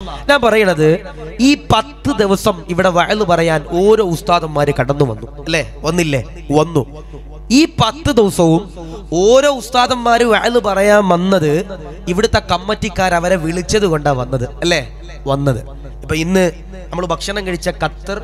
ഞാൻ പറയണത് ഈ പത്ത് ദിവസം ഇവിടെ വയല് പറയാൻ ഓരോ ഉസ്താദന്മാര് കടന്നു വന്നു അല്ലേ വന്നില്ലേ വന്നു ഈ പത്ത് ദിവസവും ഓരോ ഉസ്താദന്മാര് വയല് പറയാൻ വന്നത് ഇവിടുത്തെ കമ്മറ്റിക്കാർ അവരെ വിളിച്ചത് കൊണ്ടാ വന്നത് അല്ലേ വന്നത് ഇപ്പൊ ഇന്ന് നമ്മൾ ഭക്ഷണം കഴിച്ച ഖത്തർ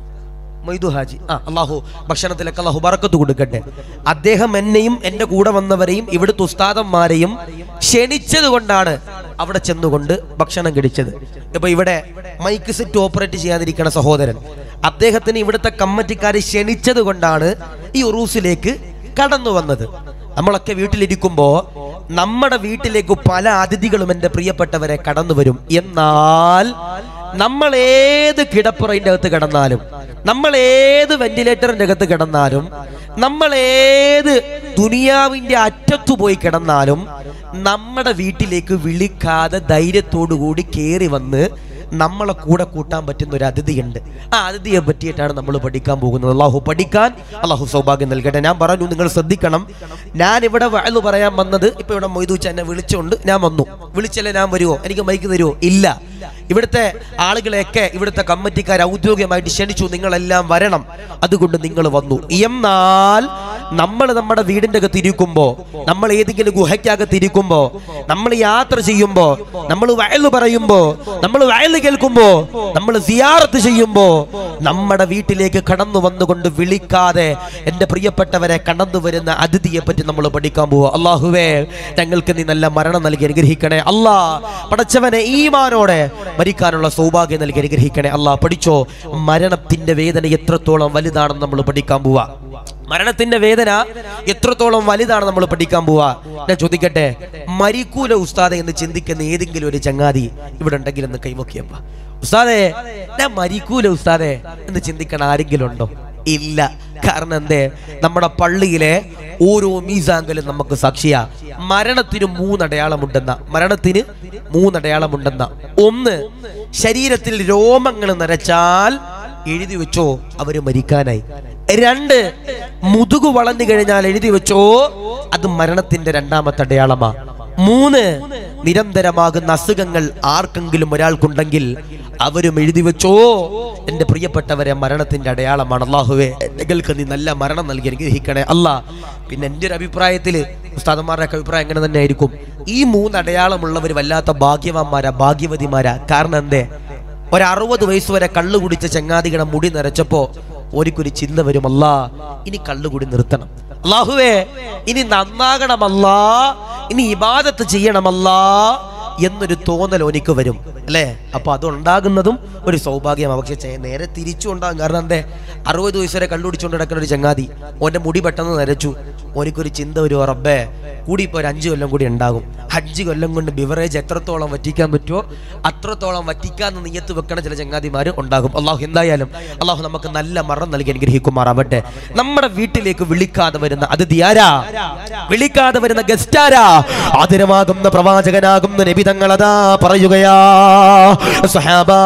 മൊയ്തു ഹാജി ആ അള്ളാഹു ഭക്ഷണത്തിലൊക്കെ അള്ളാഹു ബറക്കത്ത് കൊടുക്കട്ടെ അദ്ദേഹം എന്നെയും എൻ്റെ കൂടെ വന്നവരെയും ഇവിടുത്തെ ഉസ്താദന്മാരെയും ക്ഷണിച്ചത് കൊണ്ടാണ് അവിടെ ചെന്നുകൊണ്ട് ഭക്ഷണം കഴിച്ചത് ഇപ്പൊ ഇവിടെ മൈക്ക് സെറ്റ് ഓപ്പറേറ്റ് ചെയ്യാതിരിക്കുന്ന സഹോദരൻ അദ്ദേഹത്തിന് ഇവിടുത്തെ കമ്മറ്റിക്കാരെ ക്ഷണിച്ചത് കൊണ്ടാണ് ഈ ഉറൂസിലേക്ക് കടന്നു വന്നത് നമ്മളൊക്കെ വീട്ടിലിരിക്കുമ്പോ നമ്മുടെ വീട്ടിലേക്ക് പല അതിഥികളും എൻ്റെ പ്രിയപ്പെട്ടവരെ കടന്നു വരും എന്നാൽ നമ്മൾ ഏത് കിടപ്പുറയിൻ്റെ അകത്ത് കിടന്നാലും നമ്മൾ ഏത് വെന്റിലേറ്ററിന്റെ അകത്ത് കിടന്നാലും നമ്മൾ ഏത് ദുനിയാവിന്റെ അറ്റത്തു പോയി കിടന്നാലും നമ്മുടെ വീട്ടിലേക്ക് വിളിക്കാതെ ധൈര്യത്തോടു കൂടി കയറി വന്ന് നമ്മളെ കൂടെ കൂട്ടാൻ പറ്റുന്ന ഒരു അതിഥിയുണ്ട് ആ അതിഥിയെ പറ്റിയിട്ടാണ് നമ്മൾ പഠിക്കാൻ പോകുന്നത് അള്ളാഹു പഠിക്കാൻ അള്ളാഹു സൗഭാഗ്യം നൽകട്ടെ ഞാൻ പറഞ്ഞു നിങ്ങൾ ശ്രദ്ധിക്കണം ഞാൻ ഇവിടെ വയലു പറയാൻ വന്നത് ഇപ്പൊ ഇവിടെ മൊയ്തൂച്ച എന്നെ വിളിച്ചുകൊണ്ട് ഞാൻ വന്നു വിളിച്ചല്ലേ ഞാൻ വരുമോ എനിക്ക് മൈക്ക് തരുമോ ഇല്ല ഇവിടുത്തെ ആളുകളെയൊക്കെ ഇവിടുത്തെ കമ്മിറ്റിക്കാർ ഔദ്യോഗികമായിട്ട് ക്ഷണിച്ചു നിങ്ങളെല്ലാം വരണം അതുകൊണ്ട് നിങ്ങൾ വന്നു എന്നാൽ നമ്മൾ നമ്മുടെ വീടിന്റെ അകത്ത് ഇരിക്കുമ്പോ നമ്മൾ ഏതെങ്കിലും ഗുഹയ്ക്കകത്ത് ഇരിക്കുമ്പോ നമ്മൾ യാത്ര ചെയ്യുമ്പോ നമ്മൾ വയല് പറയുമ്പോ നമ്മൾ വയല് കേൾക്കുമ്പോ നമ്മൾ സിയാറത്ത് ചെയ്യുമ്പോ നമ്മുടെ വീട്ടിലേക്ക് കടന്നു വന്നുകൊണ്ട് വിളിക്കാതെ എൻ്റെ പ്രിയപ്പെട്ടവരെ കടന്നു വരുന്ന അതിഥിയെ പറ്റി നമ്മൾ പഠിക്കാൻ പോവുക അള്ളാഹുവേ ഞങ്ങൾക്ക് നീ നല്ല മരണം നൽകി അനുഗ്രഹിക്കണേ അല്ലാ പടച്ചവനെ ഈമാനോടെ മരിക്കാനുള്ള സൗഭാഗ്യം നൽകി അനുഗ്രഹിക്കണേ അല്ലാ പഠിച്ചോ മരണത്തിന്റെ വേദന എത്രത്തോളം വലുതാണെന്ന് നമ്മൾ പഠിക്കാൻ പോവാ മരണത്തിന്റെ വേദന എത്രത്തോളം വലുതാണ് നമ്മൾ പഠിക്കാൻ പോവാ ഞാൻ ചോദിക്കട്ടെ മരിക്കൂല ഉസ്താദെ എന്ന് ചിന്തിക്കുന്ന ഏതെങ്കിലും ഒരു ചങ്ങാതി ഇവിടെ ഉണ്ടെങ്കിൽ എന്ന് കൈവക്കിയപ്പ ഉസ്താദെ ഞാൻ മരിക്കൂല ഉസ്താദെ എന്ന് ചിന്തിക്കണ ആരെങ്കിലും ഉണ്ടോ ഇല്ല കാരണം എന്തേ നമ്മുടെ പള്ളിയിലെ ഓരോ മീസാങ്കലും നമുക്ക് സാക്ഷിയാ മരണത്തിന് മൂന്നടയാളമുണ്ടെന്ന മരണത്തിന് മൂന്നടയാളമുണ്ടെന്ന ഒന്ന് ശരീരത്തിൽ രോമങ്ങൾ നരച്ചാൽ എഴുതി വെച്ചോ അവര് മരിക്കാനായി രണ്ട് മുതുകു വളഞ്ഞു കഴിഞ്ഞാൽ എഴുതി വെച്ചോ അത് മരണത്തിന്റെ രണ്ടാമത്തെ അടയാളമാ മൂന്ന് നിരന്തരമാകുന്ന അസുഖങ്ങൾ ആർക്കെങ്കിലും ഒരാൾക്കുണ്ടെങ്കിൽ അവരും എഴുതി വെച്ചോ എന്റെ പ്രിയപ്പെട്ടവരെ മരണത്തിന്റെ അടയാളമാണ് അള്ളാഹുവെ നിങ്ങൾക്ക് നീ നല്ല മരണം നൽകി അനുഗ്രഹിക്കണേ അല്ല പിന്നെ എൻ്റെ ഒരു അഭിപ്രായത്തില് ഉസ്താദന്മാരുടെ അഭിപ്രായം എങ്ങനെ തന്നെ ആയിരിക്കും ഈ മൂന്ന് അടയാളമുള്ളവർ വല്ലാത്ത ഭാഗ്യവാന്മാരാ ഭാഗ്യവതിമാരാ കാരണം എന്തേ ഒരു അറുപത് വയസ്സ് വരെ കള്ളു കുടിച്ച ചങ്ങാതികളുടെ മുടി നിറച്ചപ്പോ ഓരിക്കൊരു ചിന്ത വരും അല്ലാ ഇനി കള്ളുകൂടി നിർത്തണം അള്ളാഹുവേ ഇനി നന്നാകണമല്ലാ ഇനി ഇബാദത്ത് ചെയ്യണമല്ലാ എന്നൊരു തോന്നൽ ഓനിക്ക് വരും അല്ലേ അപ്പൊ അത് ഉണ്ടാകുന്നതും ഒരു സൗഭാഗ്യമാണ് പക്ഷെ ചെ- നേരെ തിരിച്ചു ഉണ്ടാകും കാരണം എന്തേ അറുപത് വയസ്സ് വരെ കള്ളുടിച്ചുകൊണ്ട് നടക്കുന്ന ഒരു ചങ്ങാതി ഓന്റെ മുടി പെട്ടെന്ന് നരച്ചു ഓനിക്കൊരു ചിന്ത വരും റബ്ബേ കൂടി ഇപ്പോൾ ഒരു അഞ്ച് കൊല്ലം കൂടി ഉണ്ടാകും അഞ്ച് കൊല്ലം കൊണ്ട് ബിവറേജ് എത്രത്തോളം വറ്റിക്കാൻ പറ്റുമോ അത്രത്തോളം വറ്റിക്കാന്ന് നീയത്ത് വെക്കണ ചില ചങ്ങാതിമാർ ഉണ്ടാകും അള്ളാഹു എന്തായാലും അള്ളാഹു നമുക്ക് നല്ല മരണം നൽകി അനുഗ്രഹിക്കുമാറാവട്ടെ നമ്മുടെ വീട്ടിലേക്ക് വിളിക്കാതെ വരുന്ന അതിഥി ആരാ വിളിക്കാതെ വരുന്ന ഗസ്റ്റ് ആരാ ആദരമാകുന്ന പ്രവാചകനാകുന്ന നബിതങ്ങളതാ പറയുകയാ സഹാബാ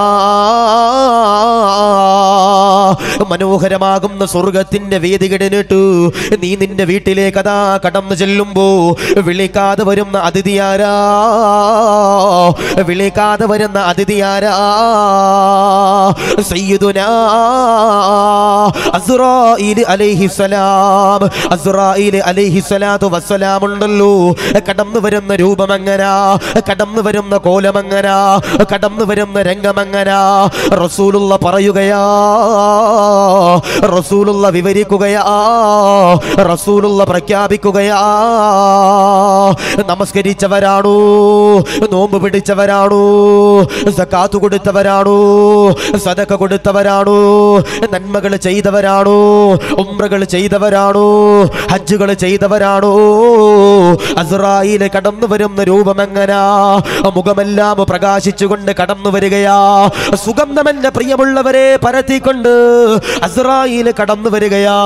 മനോഹരമാകുന്ന സ്വർഗത്തിന്റെ വേദികടനിട്ടു നീ നിന്റെ വീട്ടിലേക്ക് അതാ കടന്നു ചെല്ലുമ്പോ വിളിക്കാതെ വരുന്ന അതിഥിയാരാ വിളിക്കാതെ വരുന്ന അതിഥിയാരാ സയ്യിദുനാ അസ്റായിൽ അലൈഹിസ്സലാം അസ്റായിൽ അലൈഹിസ്സലാത്തു വസ്സലാം ഉണ്ടല്ലോ കടന്നു വരുന്ന രൂപമങ്ങനാ കടന്നു വരുന്ന കോലമങ്ങനാ കടന്നു വരുന്ന രംഗമങ്ങനാ റസൂലുള്ള പറയുകയാ റസൂലുള്ള വിവരിക്കുകയാ റസൂലുള്ള പ്രഖ്യാപിക്കുകയാ നമസ്കരിച്ചവരാണോ നോമ്പ് പിടിച്ചവരാണോ സക്കാത്ത് കൊടുത്തവരാണോ സദക്ക കൊടുത്തവരാണോ നന്മകൾ ചെയ്തവരാണോ ഉംറകൾ ചെയ്തവരാണോ ഹജ്ജുകൾ ചെയ്തവരാണോ അസ്രായില് കടന്നു വരുന്ന രൂപമെങ്ങനാ മുഖമെല്ലാം പ്രകാശിച്ചുകൊണ്ട് കടന്നു വരികയാ സുഗന്ധമെന്റെ പ്രിയമുള്ളവരെ പരത്തിക്കൊണ്ട് അസ്രായിൽ കടന്നു വരികയാ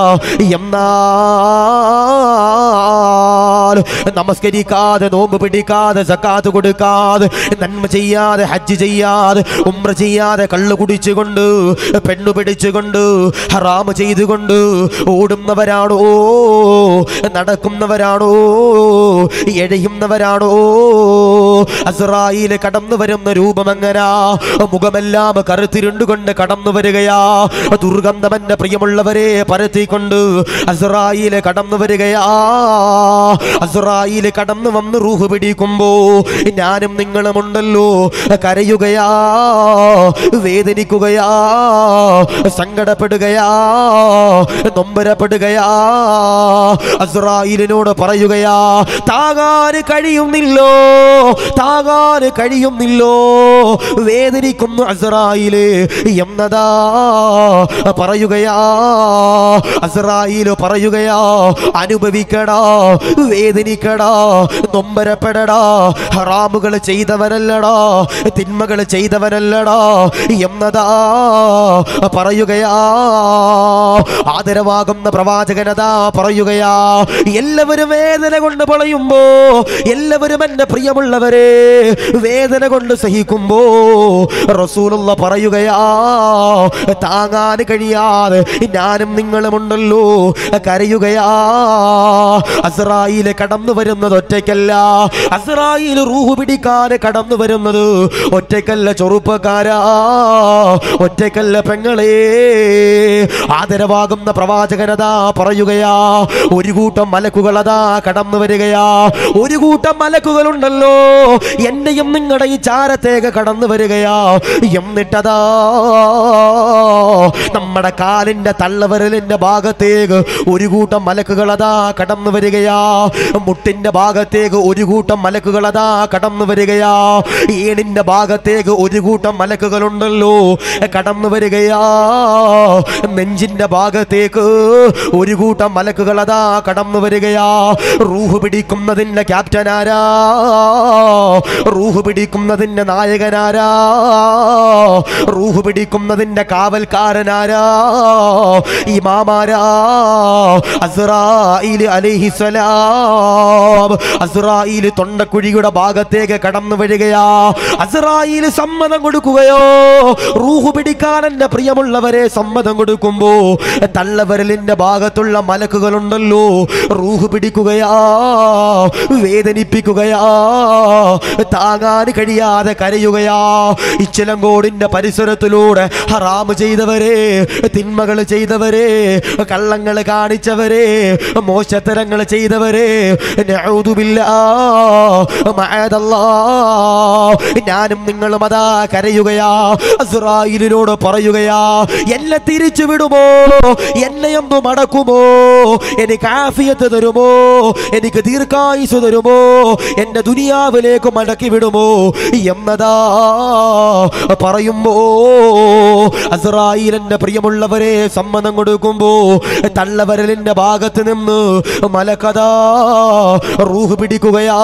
എന്നാൽ നമസ്കരിക്കാതെ നോമ്പ് പിടിക്കാതെ സക്കാത്ത് കൊടുക്കാതെ നന്മ ചെയ്യാതെ ഹജ്ജ് ചെയ്യാതെ ഉമ്ര ചെയ്യാതെ കള്ളു കുടിച്ചുകൊണ്ട് പെണ്ണു പിടിച്ചുകൊണ്ട് ഹറാമ് ചെയ്തുകൊണ്ട് ഓടുന്നവരാണോ നടക്കുന്നവരാണോ എഴയുന്നവരാണോ അസ്രായില് കടന്നു വരുന്ന രൂപമെങ്ങനാ മുഖമെല്ലാം കറുത്തിരുണ്ടുകൊണ്ട് കടന്നു വരികയാ ദുർഗന്ധമന്റെ പ്രിയമുള്ളവരെ പരത്തിക്കൊണ്ട് അസ്രായില് കടന്നു വരികയാ അസ്രായില് കടന്നു വന്ന് റൂഹ് പിടിക്കുമ്പോ ഞാനും നിങ്ങളുമുണ്ടല്ലോ കരയുകയാ വേദനിക്കുകയാ സങ്കടപ്പെടുകയാ നൊമ്പരപ്പെടുകയാ അസ്രായിലിനോട് പറയുകയാ താകാന് കഴിയുന്നില്ലോ താകാന് കഴിയുന്നില്ലോ വേദനിക്കുന്നു അസ്രായില് എന്നതാ പറയുകയാ അസ്രായില് പറയുകയാ അനുഭവിക്കടാ വേദനിക്കടാ നൊമ്പരപ്പെടടാ ഹറാമുകൾ ചെയ്തവനല്ലടാ തിന്മകൾ ചെയ്തവനല്ലടാ എന്നതാ പറയുകയാ ആദരവാകുന്ന പ്രവാചകനതാ പറയുകയാ എല്ലാവരും വേദന കൊണ്ട് പൊളയുമ്പോ എല്ലാവരും എന്റെ പ്രിയമുള്ളവരെ വേദന കൊണ്ട് സഹിക്കുമ്പോ റസൂലുള്ള പറയുകയാ താങ്ങാൻ കഴിയാതെ ഞാനും നിങ്ങളുമുണ്ടല്ലോ കരയുകയാ അസ്രായില് കടന്നു വരുന്നത് ഒറ്റയ്ക്കല്ല അസ്രായില് റൂഹ് പിടിക്കാതെ കടന്നു വരുന്നത് ഒറ്റയ്ക്കല്ല ചെറുപ്പക്കാരാ ഒറ്റയ്ക്കല്ല പെങ്ങളെ ആദരവാകുന്ന പ്രവാചകനതാ പറയുകയാ ഒരു കൂട്ടം മലക്കുകളതാ കടന്നു വരികയാ ഒരു കൂട്ടം മലക്കുകളുണ്ടല്ലോ എന്നെയും നിങ്ങളുടെ ഈ ചാരത്തേക്ക് കടന്നു വരികയാ എന്നിട്ടതാ നമ്മുടെ കാലിന്റെ തള്ളവിരലിന്റെ ഭാഗത്തേക്ക് ഒരു കൂട്ടം മലക്കുകളതാ കടന്നു വരികയാ മുട്ടിന്റെ ഭാഗത്തേക്ക് ഒരു കൂട്ടം മലക്കുകളതാ കടന്നു വരികയാ ഏണിന്റെ ഭാഗത്തേക്ക് ഒരു കൂട്ടം മലക്കുകളുണ്ടല്ലോ കടന്നു വരികയാ നെഞ്ചിന്റെ ഭാഗത്തേക്ക് ഒരു കൂട്ടം മലക്കുകളതാ കടന്നു വരികയാ റൂഹ് പിടിക്കുന്നതിന്റെ ക്യാപ്റ്റനാരാ റൂഹ് പിടിക്കുന്നതിന്റെ നായകനാരാ റൂഹ് പിടിക്കുന്നതിന്റെ കാവൽക്കാരനാരാ ഇമാമാരാ അസ്രായിൽ അലൈഹിസ്സലാം അസ്രായിൽ തൊണ്ടക്കുഴിയുടെ ഭാഗത്തേക്ക് കടന്നു വരികയാ അസ്രായിൽ സമ്മതം കൊടുക്കുകയോ റൂഹ് പിടിക്കാൻ എന്റെ പ്രിയമുള്ളവരെ സമ്മതം കൊടുക്കുമ്പോ തള്ളവരലിന്റെ ഭാഗത്തുള്ള മലക്കുകളുണ്ടല്ലോ റൂഹ് പിടിക്കുകയാ വേദനിപ്പിക്കുകയാ താങ്ങാൻ കഴിയാതെ കരയുകയാ ഇച്ചിലങ്കോടിന്റെ പരിസരത്തിലൂടെ ഹറാമ് ചെയ്തവരെ തിന്മകൾ ചെയ്തവരെ കള്ളങ്ങൾ കാണിച്ചവരെ മോശത്തരങ്ങൾ ചെയ്തവരെ നഅൂദുബില്ലാ, മഅദല്ലാ. ഞാനും നിങ്ങളും അതാ കരയുകയാ അസ്രായിലിനോട് പറയുകയാ എന്നെ തിരിച്ചു വിടുമോ എന്നെ ഒന്ന് മടക്കുമോ എനിക്ക് ആഫിയത്ത് തരുമോ എനിക്ക് ദീർഘായുസ് തരുമോ എന്റെ ദുനിയാവിലേക്ക് മടക്കി വിടുമോ എന്നതാ പറയുമ്പോ അസ്രായിലിന്റെ പ്രിയമുള്ളവരെ സമ്മതം കൊടുക്കുമ്പോ തള്ളവരലിന്റെ ഭാഗത്ത് നിന്ന് മലക്കഥാ റൂഹ് പിടിക്കുകയാ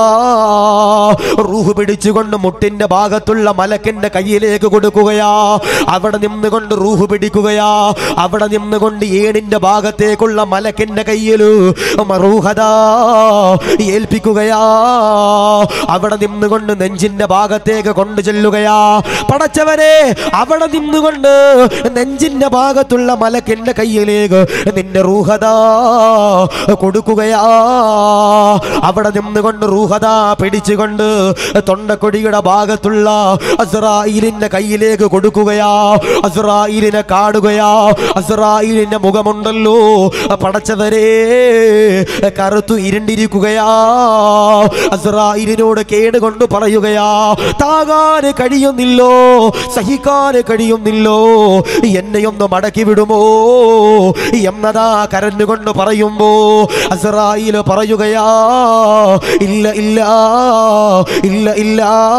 റൂഹ് പിടിച്ചുകൊണ്ട് മുട്ടിന്റെ ഭാഗത്തുള്ള മലക്കിന്റെ കയ്യിലേക്ക് കൊടുക്കുകയാ അവിടെ നിന്നുകൊണ്ട് റൂഹ് പിടിക്കുകയാ അവിടെ നിന്നുകൊണ്ട് ഏണിന്റെ ഭാഗത്തേക്കുള്ള മലക്കിന്റെ കയ്യില് റൂഹതാ ഏൽപ്പിക്കുകയാ അവിടെ നിന്നുകൊണ്ട് നെഞ്ചിന്റെ ഭാഗത്തേക്ക് കൊണ്ടു ചെല്ലുകയാ പടച്ചവനെ അവിടെ നിന്നുകൊണ്ട് നെഞ്ചിന്റെ ഭാഗത്തുള്ള മലക്കിന്റെ കയ്യിലേക്ക് നിന്റെ റൂഹതാ കൊടുക്കുകയാ അവിടെ നിന്നുകൊണ്ട് റൂഹത പിടിച്ചുകൊണ്ട് തൊണ്ടക്കൊടിയുടെ ഭാഗത്തുള്ള അസ്രായിലിന്റെ കയ്യിലേക്ക് കൊടുക്കുകയാ അസ്രായിലിനെ കാണുകയാ അസ്രായിലിന്റെ മുഖമുണ്ടല്ലോ പടച്ചവരെ കറുത്തു ഇരുണ്ടിരിക്കുകയാ അസ്രായിലിനോട് കേടുകൊണ്ട് പറയുകയാ താകാന് കഴിയുന്നില്ലോ സഹിക്കാന് കഴിയുന്നില്ലോ എന്നെയൊന്ന് മടക്കി വിടുമോ എന്നതാ കരഞ്ഞുകൊണ്ട് പറയുമ്പോ അസറായിൽ പറയുകയാ ഇല്ല ഇല്ല ഇല്ല ഇല്ല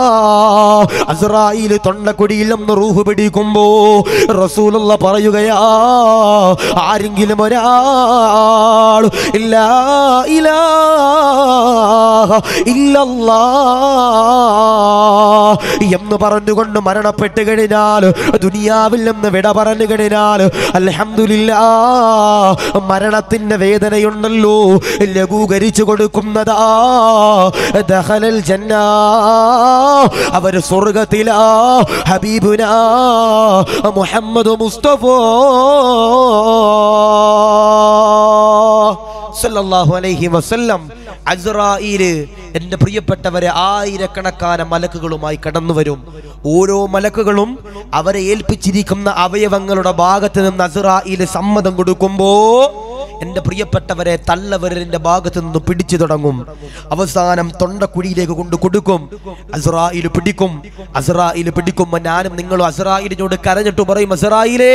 അസറായിൽ തൊണ്ടക്കുടിയിൽ ഒന്ന് റൂഹ് പിടിക്കുമ്പോ റസൂലുള്ള പറയുകയാ ആരെങ്കിലും ഒരാൾ ഇല്ല ഇല്ല ഇല്ലല്ലാ എന്ന് പറഞ്ഞുകൊണ്ട് മരണപ്പെട്ട് കഴിഞ്ഞാൽ ദുനിയാവിൽ നിന്ന് വിട പറഞ്ഞു കഴിഞ്ഞാൽ അൽഹംദുലില്ലാ മരണത്തിന്റെ വേദനയുണ്ടല്ലോ ലഘൂകരിച്ചു കൊടുക്കുന്നതാ ദഖലൽ ജന്ന അവർ സ്വർഗത്തിലാ ഹബീബുനാ മുഹമ്മദ് മുസ്തഫ സല്ലല്ലാഹു അലൈഹി വസല്ലം അസ്റായില് എൻ്റെ പ്രിയപ്പെട്ടവരെ ആയിരക്കണക്കാന മലക്കുകളുമായി കടന്നു വരും ഓരോ മലക്കുകളും അവരെ ഏൽപ്പിച്ചിരിക്കുന്ന അവയവങ്ങളുടെ ഭാഗത്ത് നിന്ന് അസ്റായില് സമ്മതം കൊടുക്കുമ്പോ എൻ്റെ പ്രിയപ്പെട്ടവരെ തള്ളവരലിന്റെ ഭാഗത്ത് നിന്ന് പിടിച്ചു തുടങ്ങും അവസാനം തൊണ്ടക്കുഴിയിലേക്ക് കൊണ്ട് കൊടുക്കും അസ്റായില് പിടിക്കും അസ്റായില് പിടിക്കുമ്പോ ഞാനും നിങ്ങളും അസ്റായിലിനോട് കരഞ്ഞിട്ട് പറയും അസ്റായിലേ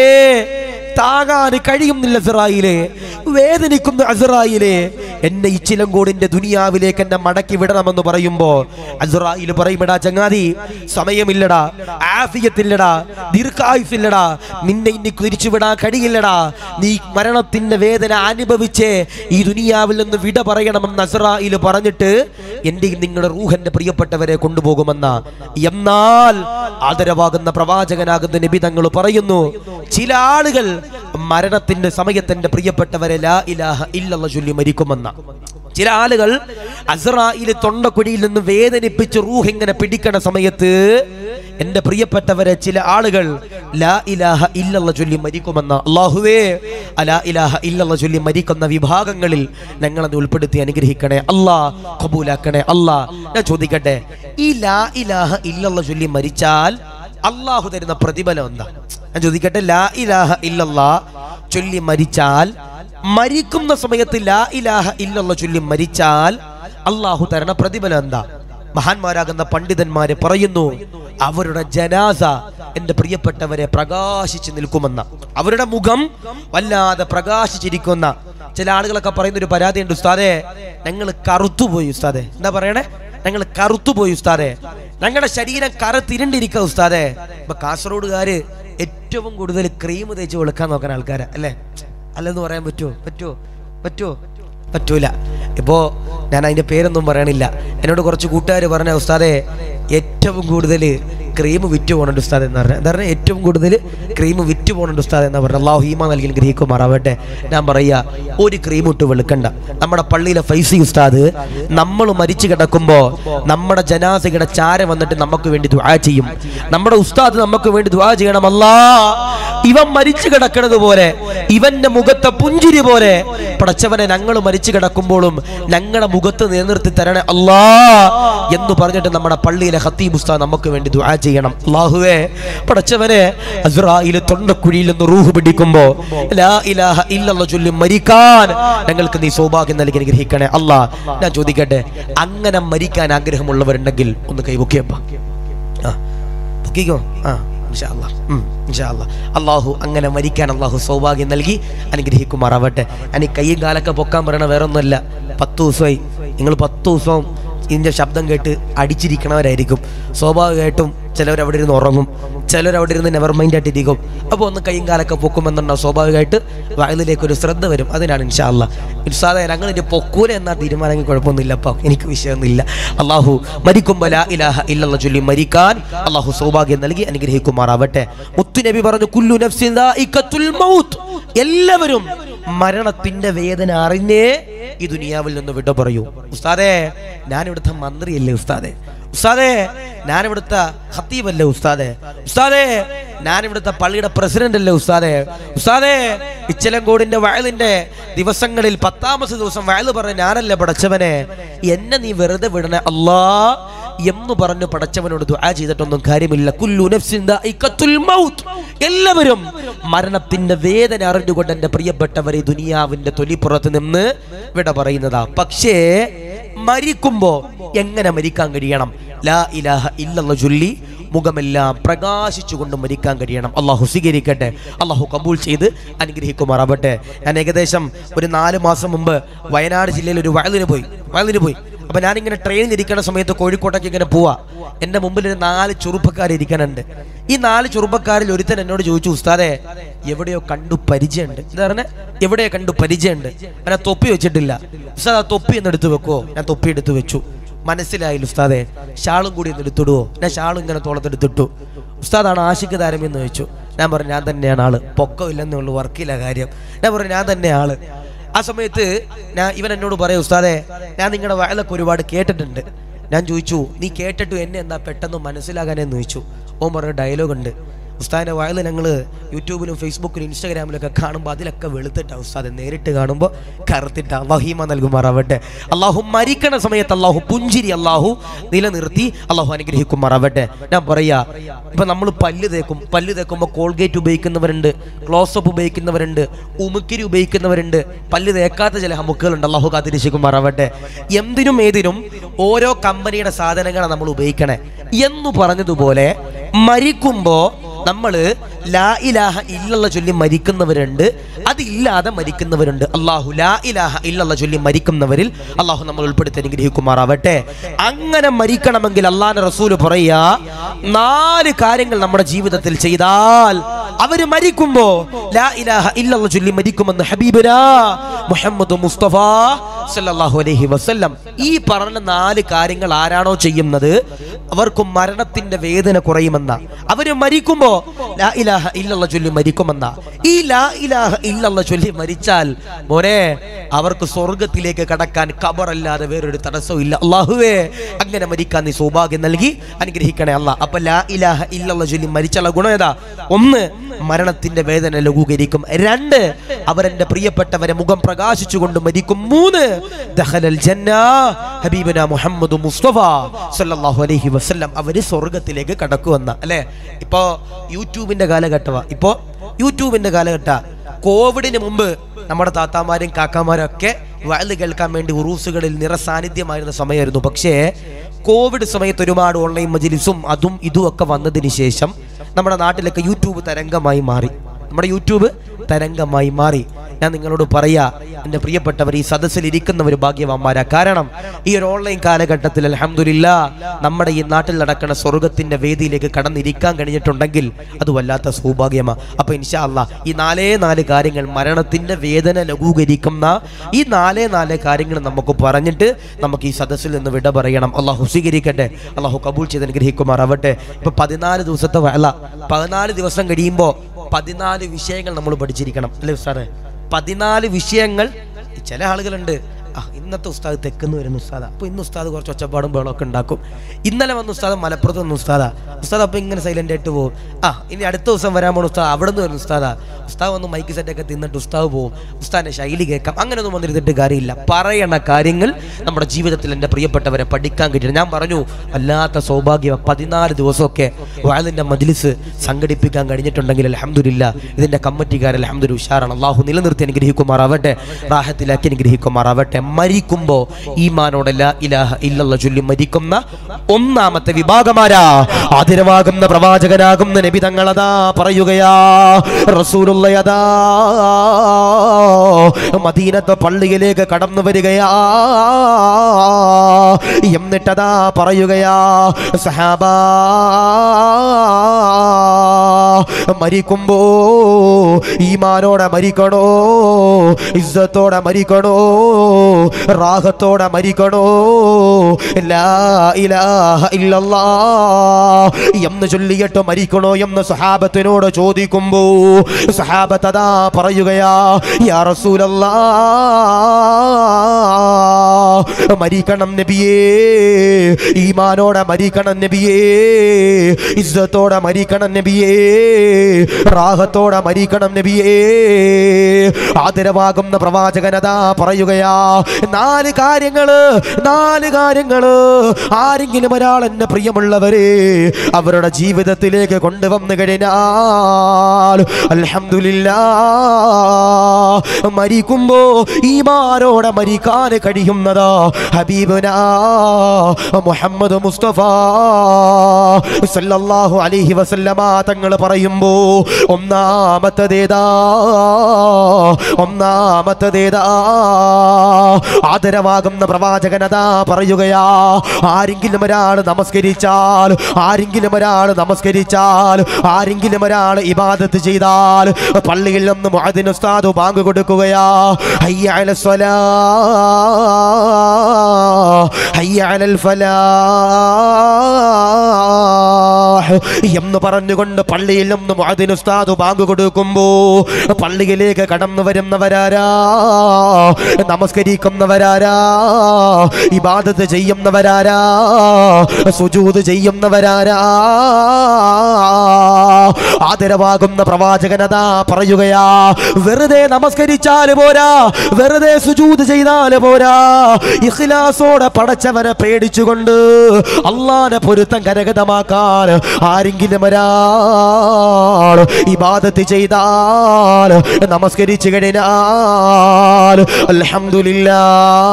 താങ്ങാൻ കഴിയുന്നില്ല അസറായിലെ വേദനിക്കുന്ന അസറായിലെ എന്നെ ഈ ചിലങ്കോടിന്റെ ദുനിയാവിലേക്ക് എന്നെ മടക്കി വിടണമെന്ന് പറയുമ്പോ അസറായിൽ പറയുമെടാ ചങ്ങാതി സമയമില്ലടാ ആഫിയത്തില്ലടാ ദീർഘായുസില്ലടാ നിന്നെ ഇനി തിരിച്ചു വിടാൻ കഴിയില്ലടാ നീ മരണത്തിന്റെ വേദന അനുഭവിച്ച് ഈ ദുനിയാവിൽ നിന്ന് വിട പറയണമെന്ന് അസറായിൽ പറഞ്ഞിട്ട് എന്റെയും നിങ്ങളുടെ റൂഹന്റെ പ്രിയപ്പെട്ടവരെ കൊണ്ടുപോകുമെന്ന എന്നാൽ ആദരവാകുന്ന പ്രവാചകനാകുന്ന നബി തങ്ങൾ പറയുന്നു ചില ആളുകൾ മരണത്തിന്റെ സമയത്തിന്റെ പ്രിയപ്പെട്ടവരെ ലാ ഇലാഹ ഇല്ലല്ല ചൊല്ലി മരിക്കുമെന്ന ചില ആളുകൾ അസറായിലെ തൊണ്ടക്കുഴിയിൽ നിന്ന് വേദനിപ്പിച്ച് റൂഹ് ഇങ്ങനെ പിടിക്കണ സമയത്ത് എന്റെ പ്രിയപ്പെട്ടവരെ ചില ആളുകൾ ലാ ഇലാഹ ഇല്ലല്ല ചൊല്ലി മരിക്കുമെന്ന അള്ളാഹുവേ അലാ ഇലാഹ ഇല്ലല്ല ചൊല്ലി മരിക്കുന്ന വിഭാഗങ്ങളിൽ ഞങ്ങളത് ഉൾപ്പെടുത്തി അനുഗ്രഹിക്കണേ അല്ലാ കബൂലാക്കണേ അല്ലാ ഞാൻ ചോദിക്കട്ടെ ഈ ലാ ഇലാഹ ഇല്ലല്ല ചൊല്ലി മരിച്ചാൽ അള്ളാഹു തരുന്ന പ്രതിഫലം എന്താ ഞാൻ ചോദിക്കട്ടെ ലാ ഇലാഹ ഇല്ലല്ലാ ചൊല്ലി മരിച്ചാൽ മരിക്കുന്ന സമയത്ത് ലാ ഇലാഹ ഇല്ലല്ല ചൊല്ലി മരിച്ചാൽ അള്ളാഹു തരണ പ്രതിഫലം എന്താ മഹാന്മാരാകുന്ന പണ്ഡിതന്മാര് പറയുന്നു അവരുടെ ജനാസ എന്റെ പ്രിയപ്പെട്ടവരെ പ്രകാശിച്ചു നിൽക്കുമെന്ന അവരുടെ മുഖം വല്ലാതെ പ്രകാശിച്ചിരിക്കുന്ന ചില ആളുകളൊക്കെ പറയുന്ന ഒരു പരാതിയുണ്ട് ഉസ്താദെ ഞങ്ങൾ കറുത്തുപോയി ഉസ്താദെ എന്താ പറയണേ ഞങ്ങൾ കറുത്തുപോയി ഉസ്താദെ ഞങ്ങളുടെ ശരീരം കറുത്തിരണ്ടിരിക്കുക ഉസ്താദെ ഇപ്പൊ കാസർഗോഡുകാര് ഏറ്റവും കൂടുതൽ ക്രീം തേച്ച് വെളുക്കാൻ നോക്കാൻ ആൾക്കാരാ അല്ലേ അല്ലെന്ന് പറയാൻ പറ്റുമോ പറ്റുമോ പറ്റുമോ പറ്റൂല ഇപ്പോ ഞാൻ അതിന്റെ പേരൊന്നും പറയണില്ല എന്നോട് കുറച്ച് കൂട്ടുകാർ പറഞ്ഞ ഉസ്താദെ ഏറ്റവും കൂടുതൽ ക്രീം വിറ്റ് പോകുന്നുണ്ട് ഉസ്താദ് എന്ന് പറഞ്ഞത് എന്താ പറഞ്ഞാൽ ഏറ്റവും കൂടുതൽ ക്രീം വിറ്റ് പോകുന്നുണ്ട് ഉസ്താദ് എന്ന് പറഞ്ഞത് അള്ളാഹു ഹീമ നൽകി ഗ്രഹിക്കുമാറാവട്ടെ ഞാൻ പറയുക ഒരു ക്രീം ഇട്ട് വെളുക്കണ്ട നമ്മുടെ പള്ളിയിലെ ഫൈസി ഉസ്താദ് നമ്മൾ മരിച്ചു കിടക്കുമ്പോ നമ്മുടെ ജനാസയുടെ ചാര വന്നിട്ട് നമുക്ക് വേണ്ടി ദുആ ചെയ്യും നമ്മുടെ ഉസ്താദ് നമുക്ക് വേണ്ടി ദുആ ചെയ്യണം അല്ലാ ഇവൻ മരിച്ചു കിടക്കുന്നത് പോലെ ഇവന്റെ മുഖത്തെ പുഞ്ചിരി പോലെ പടച്ചവനെ ഞങ്ങൾ മരിച്ചു കിടക്കുമ്പോഴും ഞങ്ങളുടെ മുഖത്ത് നിലനിർത്തി തരണേ അല്ലാ എന്ന് പറഞ്ഞിട്ട് നമ്മുടെ പള്ളിയിലെ ഹത്തീബ് ഉസ്താദ് നമുക്ക് വേണ്ടി ദുആ ചെയ്യണം അള്ളാഹുവേ പടച്ചവനെ അസ്രായില് തൊണ്ടക്കുഴിയിൽ നിന്ന് റൂഹ് പിടിക്കുമ്പോ ലാ ഇലാഹ ഇല്ലല്ല ചൊല്ലി മരിക്കാൻ ഞങ്ങൾക്ക് നീ സൗഭാഗ്യം നൽകി അനുഗ്രഹിക്കണേ അല്ലാ ഞാൻ ചോദിക്കട്ടെ അങ്ങനെ മരിക്കാൻ ആഗ്രഹമുള്ളവരുണ്ടെങ്കിൽ ഒന്ന് കൈവക്കിയപ്പ ആ പൊക്കിക്കോ ആ ഇൻഷാ അല്ലാ. ഉം, ഇൻഷാ അല്ലാ. അള്ളാഹു അങ്ങനെ മരിക്കാൻ അള്ളാഹു സൗഭാഗ്യം നൽകി അനുഗ്രഹിക്കുമാറാവട്ടെ ഞാൻ ഈ കൈയും കാലൊക്കെ പൊക്കാൻ പറയണ വേറെ ഒന്നുമല്ല പത്ത് ദിവസമായി നിങ്ങൾ പത്ത് ദിവസവും ഇതിൻ്റെ ശബ്ദം കേട്ട് അടിച്ചിരിക്കണവരായിരിക്കും സ്വാഭാവികമായിട്ടും ചിലവർ അവിടെ ഇരുന്ന് ഉറങ്ങും ചിലർ അവിടെ ഇരുന്ന് നെവർ മൈൻഡ് ആയിട്ടിരിക്കും അപ്പോൾ ഒന്ന് കൈയും കാലൊക്കെ പൊക്കുമെന്നുണ്ടാവും സ്വാഭാവികമായിട്ട് വയലിലേക്ക് ഒരു ശ്രദ്ധ വരും അതിനാണ് ഇൻഷാ അല്ലാ ഇൻഷാദ ഞങ്ങൾ ഇതിൻ്റെ പൊക്കൂല എന്നാ തീരുമാനമെങ്കിൽ കുഴപ്പമൊന്നുമില്ല അപ്പോൾ എനിക്ക് വിഷയമൊന്നുമില്ല അള്ളാഹു മരിക്കുമ്പോൾ ലാ ഇലാഹ ഇല്ലല്ല ചൊല്ലി മരിക്കാൻ അള്ളാഹു സൗഭാഗ്യം നൽകി അനുഗ്രഹിക്കുമാറാവട്ടെ മുത്തുനബി പറഞ്ഞു കുല്ലു നഫ്സിൻ ദാഇഖത്തുൽ മൗത്ത് എല്ലാവരും മരണത്തിന്റെ വേദന അറിഞ്ഞേ ഈ ദുനിയാവിൽ നിന്ന് വിട പറയൂ ഉസ്താദേ ഞാൻ ഇവിടുത്തെ മന്ത്രിയല്ലേ ഉസ്താദേ ഉസ്താദേ ഞാൻ ഇവിടുത്തെ ഖത്തീബല്ലേ ഉസ്താദേ ഉസ്താദേ ഞാൻ ഇവിടുത്തെ പള്ളിയുടെ പ്രസിഡന്റ് അല്ലേ ഉസ്താദേ ഉസ്താദേ ഇച്ചലങ്കോടിന്റെ വയലിന്റെ ദിവസങ്ങളിൽ പത്താമത്തെ ദിവസം വയല് പറഞ്ഞ ഞാനല്ലേ പടച്ചവനെ എന്നെ നീ വെറുതെ വിടണേ അല്ലാ എന്ന് പറഞ്ഞു പടച്ചവനോട് ദുആ ചെയ്തിട്ടൊന്നും കാര്യമില്ല കുല്ലു നഫ്സിൻ ദാഇഖത്തുൽ മൗത്ത് എല്ലാവരും മരണത്തിന്റെ വേദന അറിഞ്ഞുകൊണ്ട് എൻ്റെ പ്രിയപ്പെട്ടവർ ഈ ദുനിയാവിന്റെ തൊലിപ്പുറത്ത് നിന്ന് വിട പറയുന്നതാ പക്ഷേ മരിക്കുമ്പോ എങ്ങനെ മരിക്കാൻ കഴിയണം ലാ ഇലാഹ ഇല്ലല്ല ചൊല്ലി മുഖമെല്ലാം പ്രകാശിച്ചുകൊണ്ട് മരിക്കാൻ കഴിയണം അള്ളാഹു സ്വീകരിക്കട്ടെ അള്ളാഹു കബൂൽ ചെയ്ത് അനുഗ്രഹിക്കുമാറാവട്ടെ ഞാൻ ഏകദേശം ഒരു നാല് മാസം മുമ്പ് വയനാട് ജില്ലയിൽ ഒരു വയലിന് പോയി വയലിന് പോയി അപ്പൊ ഞാനിങ്ങനെ ട്രെയിനിൽ ഇരിക്കുന്ന സമയത്ത് കോഴിക്കോട്ടേക്ക് ഇങ്ങനെ പോവാ എന്റെ മുമ്പിൽ ഒരു നാല് ചെറുപ്പക്കാർ ഇരിക്കാനുണ്ട് ഈ നാല് ചെറുപ്പക്കാരിൽ ഒരുത്തൻ എന്നോട് ചോദിച്ചു ഉസ്താദെ എവിടെയോ കണ്ടു പരിചയമുണ്ട് എന്താ പറഞ്ഞ എവിടെയോ കണ്ടു പരിചയമുണ്ട് ഞാൻ ആ തൊപ്പി വെച്ചിട്ടില്ല ഉസ്താദ് ആ തൊപ്പി ഒന്ന് എടുത്ത് വെക്കുവോ ഞാൻ തൊപ്പി എടുത്ത് വെച്ചു മനസ്സിലായില്ല ഉസ്താദെ ഷാളും കൂടി ഒന്ന് എടുത്തിടുവോ ഞാൻ ഷാളും ഇങ്ങനെ തോളത്തെടുത്തിട്ടു ഉസ്താദാണ് ആഷിക്ക് താരം എന്ന് ചോദിച്ചു ഞാൻ പറഞ്ഞു ഞാൻ തന്നെയാണ് ആള് പൊക്കമില്ലെന്നേ ഉള്ളൂ വർക്കില്ല കാര്യം ഞാൻ പറഞ്ഞു ഞാൻ തന്നെ ആള് ആ സമയത്ത് ഞാൻ ഇവൻ എന്നോട് പറയാം ഉസ്താദെ ഞാൻ നിങ്ങളുടെ വയലൊക്കെ ഒരുപാട് കേട്ടിട്ടുണ്ട് ഞാൻ ചോദിച്ചു നീ കേട്ടിട്ടു എന്നെ എന്താ പെട്ടെന്ന് മനസ്സിലാകാനെന്ന് ചോദിച്ചു ഓൻ പറഞ്ഞ ഡയലോഗ് ഉണ്ട് ഉസ്താദിന്റെ വയൽ ഞങ്ങൾ യൂട്യൂബിലും ഫേസ്ബുക്കിലും ഇൻസ്റ്റാഗ്രാമിലൊക്കെ കാണുമ്പോൾ അതിലൊക്കെ വെളുത്തിട്ടാണ് ഉസ്താദ് നേരിട്ട് കാണുമ്പോൾ കറുത്തിട്ട അള്ളാഹിമ നൽകുമാറാവട്ടെ അള്ളാഹു മരിക്കണ സമയത്ത് അള്ളാഹു പുഞ്ചിരി അള്ളാഹു നിലനിർത്തി അള്ളാഹു അനുഗ്രഹിക്കുമാറാവട്ടെ ഞാൻ പറയാ ഇപ്പൊ നമ്മൾ പല്ല് തേക്കും പല്ല് തേക്കുമ്പോൾ കോൾഗേറ്റ് ഉപയോഗിക്കുന്നവരുണ്ട് ക്ലോസപ്പ് ഉപയോഗിക്കുന്നവരുണ്ട് ഉമുക്കിരി ഉപയോഗിക്കുന്നവരുണ്ട് പല്ല് തേക്കാത്ത ചില ഹമുക്കുകളുണ്ട് അള്ളാഹു കാത്തിരിശിക്കുമാറാവട്ടെ എന്തിനും ഏതിനും ഓരോ കമ്പനിയുടെ സാധനങ്ങളാണ് നമ്മൾ ഉപയോഗിക്കണേ എന്ന് പറഞ്ഞതുപോലെ മരിക്കുമ്പോ നമ്മള് ലാ ഇലാഹ ഇല്ലല്ല ചൊല്ലി മരിക്കുന്നവരുണ്ട് അതില്ലാതെ മരിക്കുന്നവരുണ്ട് അള്ളാഹു ലാ ഇലാഹ ഇല്ലല്ല ചൊല്ലി മരിക്കുന്നവരിൽ അള്ളാഹു നമ്മൾ ഉൾപ്പെടുത്തി അനുഗ്രഹിക്കുമാറാവട്ടെ അങ്ങനെ മരിക്കണമെങ്കിൽ അള്ളാഹ് റസൂല് പറയാ നാല് കാര്യങ്ങൾ നമ്മുടെ ജീവിതത്തിൽ ചെയ്താൽ അവര് മരിക്കുമ്പോ ലാ ഇലാഹ ഇല്ലല്ല ചൊല്ലി മരിക്കുമെന്ന് ഹബീബുനാ മുഹമ്മദ് മുസ്തഫ സല്ലല്ലാഹു അലൈഹി വസല്ലം ഈ പറഞ്ഞ നാല് കാര്യങ്ങൾ ആരാണോ ചെയ്യുന്നത് അവർക്ക് മരണത്തിന്റെ വേദന കുറയുമെന്ന അവര് മരിക്കുമ്പോ ലാ ഇലാഹ ഇല്ലല്ല ചൊല്ലി മരിക്കുമെന്ന ഈ ലാ ഇലാഹ ഇല്ലല്ല ചൊല്ലി മരിച്ചാൽ മോനെ അവർക്ക് സ്വർഗത്തിലേക്ക് കടക്കാൻ കബറല്ലാതെ വേറൊരു തടസ്സവും ഇല്ല അള്ളാഹുവേ അങ്ങനെ മരിക്കാൻ നീ സൗഭാഗ്യം നൽകി അനുഗ്രഹിക്കണേ അല്ല അപ്പൊ ലാ ഇലാഹ ഇല്ലല്ല ചൊല്ലി മരിച്ചുള്ള ഗുണം ഏതാ ഒന്ന് മരണത്തിന്റെ വേദന ലഘൂകരിക്കും രണ്ട് അവരെന്റെ പ്രിയപ്പെട്ടവരെ മുഖം പ്രകാശിച്ചുകൊണ്ട് മരിക്കും മൂന്ന് ദഖലൽ ജന്ന ഹബീബന മുഹമ്മദ് മുസ്തഫ സല്ലല്ലാഹു അലൈഹി വസല്ലം അവര് സ്വർഗത്തിലേക്ക് കടക്കുമെന്ന അല്ലെ ഇപ്പോ യൂട്യൂബിന്റെ കാലഘട്ടമാ ഇപ്പോ യൂട്യൂബിന്റെ കാലഘട്ട കോവിഡിന് മുമ്പ് നമ്മുടെ താത്താമാരും കാക്കാമാരും ഒക്കെ വയല് കേൾക്കാൻ വേണ്ടി ഉറൂസുകളിൽ നിറസാന്നിധ്യമായിരുന്ന സമയമായിരുന്നു പക്ഷേ കോവിഡ് സമയത്ത് ഒരുപാട് ഓൺലൈൻ മജിലിസും അതും ഇതും ഒക്കെ വന്നതിന് ശേഷം നമ്മുടെ നാട്ടിലൊക്കെ യൂട്യൂബ് തരംഗമായി മാറി നമ്മുടെ യൂട്യൂബ് തരംഗമായി മാറി ഞാൻ നിങ്ങളോട് പറയാ എൻ്റെ പ്രിയപ്പെട്ടവർ ഈ സദസ്സിൽ ഇരിക്കുന്നവർ ഭാഗ്യവാന്മാരാ കാരണം ഈ ഒരു ഓൺലൈൻ കാലഘട്ടത്തിൽ അലഹമില്ല നമ്മുടെ ഈ നാട്ടിൽ നടക്കുന്ന സ്വർഗത്തിന്റെ വേദിയിലേക്ക് കടന്നിരിക്കാൻ കഴിഞ്ഞിട്ടുണ്ടെങ്കിൽ അത് വല്ലാത്ത സൗഭാഗ്യമാ അപ്പൊ ഇൻഷാ അല്ലാ ഈ നാലേ നാല് കാര്യങ്ങൾ മരണത്തിന്റെ വേദന ലഘൂകരിക്കുന്ന ഈ നാലേ നാല് കാര്യങ്ങൾ നമുക്ക് പറഞ്ഞിട്ട് നമുക്ക് ഈ സദസ്സിൽ നിന്ന് വിട പറയണം അള്ളാഹു സ്വീകരിക്കട്ടെ അള്ളാഹു കബൂൾ ചെയ്ത് അനുഗ്രഹിക്കുമാറാവട്ടെ ഇപ്പൊ പതിനാല് ദിവസത്തെ വേള പതിനാല് ദിവസം കഴിയുമ്പോൾ പതിനാല് വിഷയങ്ങൾ നമ്മൾ പഠിച്ചിരിക്കണം അല്ലേ സാറേ പതിനാല് വിഷയങ്ങൾ ചില ആളുകളുണ്ട് ആ ഇന്നത്തെ ഉസ്താദ് തെക്കുന്ന് വരുന്ന ഉസ്താദാ അപ്പോൾ ഇന്ന് ഉസ്താദ് കുറച്ച് ഒച്ചപ്പാടും ബഹളമൊക്കെ ഉണ്ടാക്കും ഇന്നലെ വന്ന ഉസ്താദ് മലപ്പുറത്ത് വന്ന ഉസ്താദാ ഉസ്താദ് അപ്പോൾ ഇങ്ങനെ സൈലന്റ് ആയിട്ട് പോകും ആ ഇനി അടുത്ത ദിവസം വരാൻ പോണ ഉസ്താദ് അവിടെ നിന്ന് വരുന്ന ഉസ്താദാ ഉസ്താദ് വന്ന് മൈക്ക് സെറ്റൊക്കെ തിന്നിട്ട് ഉസ്താദ് പോകും ഉസ്താദിന്റെ ശൈലി കേൾക്കാം അങ്ങനെയൊന്നും വന്നിരുന്നിട്ട് കാര്യമില്ല പറയണ കാര്യങ്ങൾ നമ്മുടെ ജീവിതത്തിൽ എൻ്റെ പ്രിയപ്പെട്ടവരെ പഠിക്കാൻ കിട്ടിയത് ഞാൻ പറഞ്ഞു വല്ലാത്ത സൗഭാഗ്യം പതിനാല് ദിവസമൊക്കെ വാലിൻ്റെ മജ്ലിസ് സംഘടിപ്പിക്കാൻ കഴിഞ്ഞിട്ടുണ്ടെങ്കിൽ അലഹമുല്ല ഇതിൻ്റെ കമ്മിറ്റിക്കാർ അലഹമ്മദ് ഉഷാറാണ് അള്ളാഹു നിലനിർത്തി അനുഗ്രഹിക്കുമാറാവട്ടെ റാഹത്തിലാക്കി അനുഗ്രഹിക്കുമാറാവട്ടെ മരിക്കുമ്പോൾ ഈമാനോടല്ല ഇലാഹ ഇല്ലല്ല ചൊല്ലി മരിക്കുന്ന ഒന്നാമത്തെ വിഭാഗമാരാ ആതിരവാകുന്ന പ്രവാചകനാകുന്ന നബി തങ്ങളതാ പറയുകയാ റസൂലുള്ളയതാ മദീനത്തെ പള്ളിയിലേക്ക് കടന്നു വരികയാ എന്നിട്ടതാ പറയുകയാ സഹാബാ മരിക്കുമ്പോ ഈമാനോടെ മരിക്കണോ ഇസ്സത്തോടെ മരിക്കണോ റാഹത്തോടെ മരിക്കണോ ലാ ഇലാഹ ഇല്ലല്ലാ എന്ന് ചൊല്ലിയിട്ട് മരിക്കണോ എന്ന് സഹാബത്തിനോട് ചോദിക്കുമ്പോ സഹാബത്തതാ പറയുകയാ യാ റസൂലല്ലാ മരിക്കണം നബിയേ ഈമാനോടെ മരിക്കണം നബിയേ ഇസ്സത്തോടെ മരിക്കണം നബിയേ റാഹത്തോടെ മരിക്കണം നബിയേ ആദരവാകുന്ന പ്രവാചകനതാ പറയുകയാ നാല് കാര്യങ്ങള് നാല് കാര്യങ്ങള് ആരെങ്കിലും ഒരാൾ എന്നെ പ്രിയമുള്ളവരെ അവരുടെ ജീവിതത്തിലേക്ക് കൊണ്ടുവന്നു കഴിഞ്ഞാൽ അൽഹംദുലില്ലാ മരിക്കുമ്പോ ഈമാനോടെ മരിക്കാൻ കഴിയുന്നതാ ഹബീബുനാ മുഹമ്മദ് മുസ്തഫ സല്ലല്ലാഹു അലൈഹി വസല്ലമ തങ്ങൾ പറയുമ്പോ ഒന്നാമത്തതേതാ ഒന്നാമത്തതേതാ ആദരവാകുന്ന പ്രവാചകനതാ പറയുകയാ ആരെങ്കിലും ഒരാൾ നമസ്കരിച്ചാൽ ആരെങ്കിലും ഒരാൾ നമസ്കരിച്ചാൽ ആരെങ്കിലും ഒരാൾ ഇബാദത്ത് ചെയ്താൽ പള്ളിയിൽ നിന്ന് മുഅദ്ദിൻ ഉസ്താദ് ബാങ്ക് കൊടുക്കുകയാ ഹയ്യ അലസ്സലാ ഹയ്യ അലൽ ഫലാഹ് എന്ന് പറഞ്ഞുകൊണ്ട് പള്ളിയിൽ നിന്ന് മുഅദ്ദിൻ ഉസ്താദ് ബാങ്ക് കൊടുക്കുമ്പോ പള്ളിയിലേക്ക് കടന്നു വരുന്നവരാരാ നമസ്കരിക്കുന്നവരാരാ ഇബാദത്ത് ചെയ്യുന്നവരാരാ സുജൂദ് ചെയ്യുന്നവരാരാ ആദരവാകുന്ന പ്രവാചകനതാ പറയുകയാ വെറുതെ നമസ്കരിച്ചാല് പോരാ വെറുതെ സുജൂദ് ചെയ്താല് പോരാ ഇഖ്ലാസോടെ പടച്ചവനെ പേടിച്ചുകൊണ്ട് അള്ളാനെ പൊരുത്തം കരഗതമാക്കാൻ ആരെങ്കിലും ഒരാൾ ഇബാദത്ത് ചെയ്താൽ നമസ്കരിച്ചു കഴിഞ്ഞാൽ അൽഹംദുലില്ലാ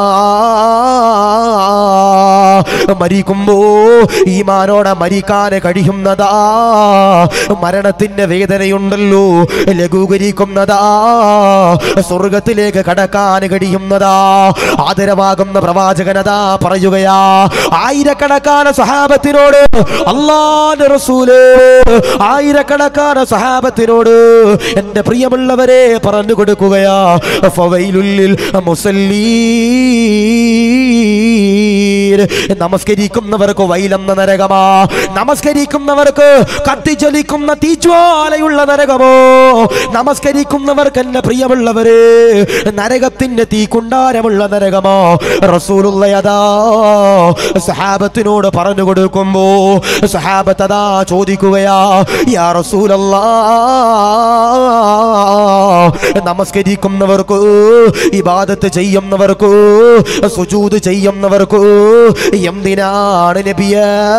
മരിക്കുമ്പോ ഈമാനോടെ മരിക്കാൻ കഴിയുന്നതാ മരണത്തിന്റെ വേദനയുണ്ടല്ലോ ലഘൂകരിക്കുന്നതാ സ്വർഗത്തിലേക്ക് കടക്കാൻ കഴിയുന്നതാ ആദരവാകുന്ന പ്രവാചകനതാ പറയുകയാ ആയിരക്കണക്കാന സഹാബത്തിനോട് അള്ളാന്റെ റസൂല് ആയിരക്കണക്കാന സഹാബത്തിനോട് എന്റെ പ്രിയമുള്ളവരെ പറഞ്ഞു കൊടുക്കുകയാ ഫവൈലുല്ലിൽ മുസല്ലീൻ നമസ്കരിക്കുന്നവർക്ക് വൈലെന്ന നരകമാ നമസ്കരിക്കുന്നവർക്ക് കത്തിജ്വലിക്കുന്ന തീജ്വാലയുള്ള നരകമോ നമസ്കരിക്കുന്നവർക്ക് എന്നെ പ്രിയമുള്ളവരെ നരകത്തിന്റെ തീക്കുണ്ടാരമുള്ള നരകമോ റസൂലുള്ളയതാ സഹാബത്തിനോട് പറഞ്ഞു കൊടുക്കുമ്പോ സഹാബത്തതാ ചോദിക്കുകയാ യാ റസൂലല്ലാ നമസ്കരിക്കുന്നവർക്ക് ഇബാദത്ത് ചെയ്യുന്നവർക്ക് സുജൂദ് ചെയ്യുന്നവർക്ക് എന്തിനാണ് നബിയ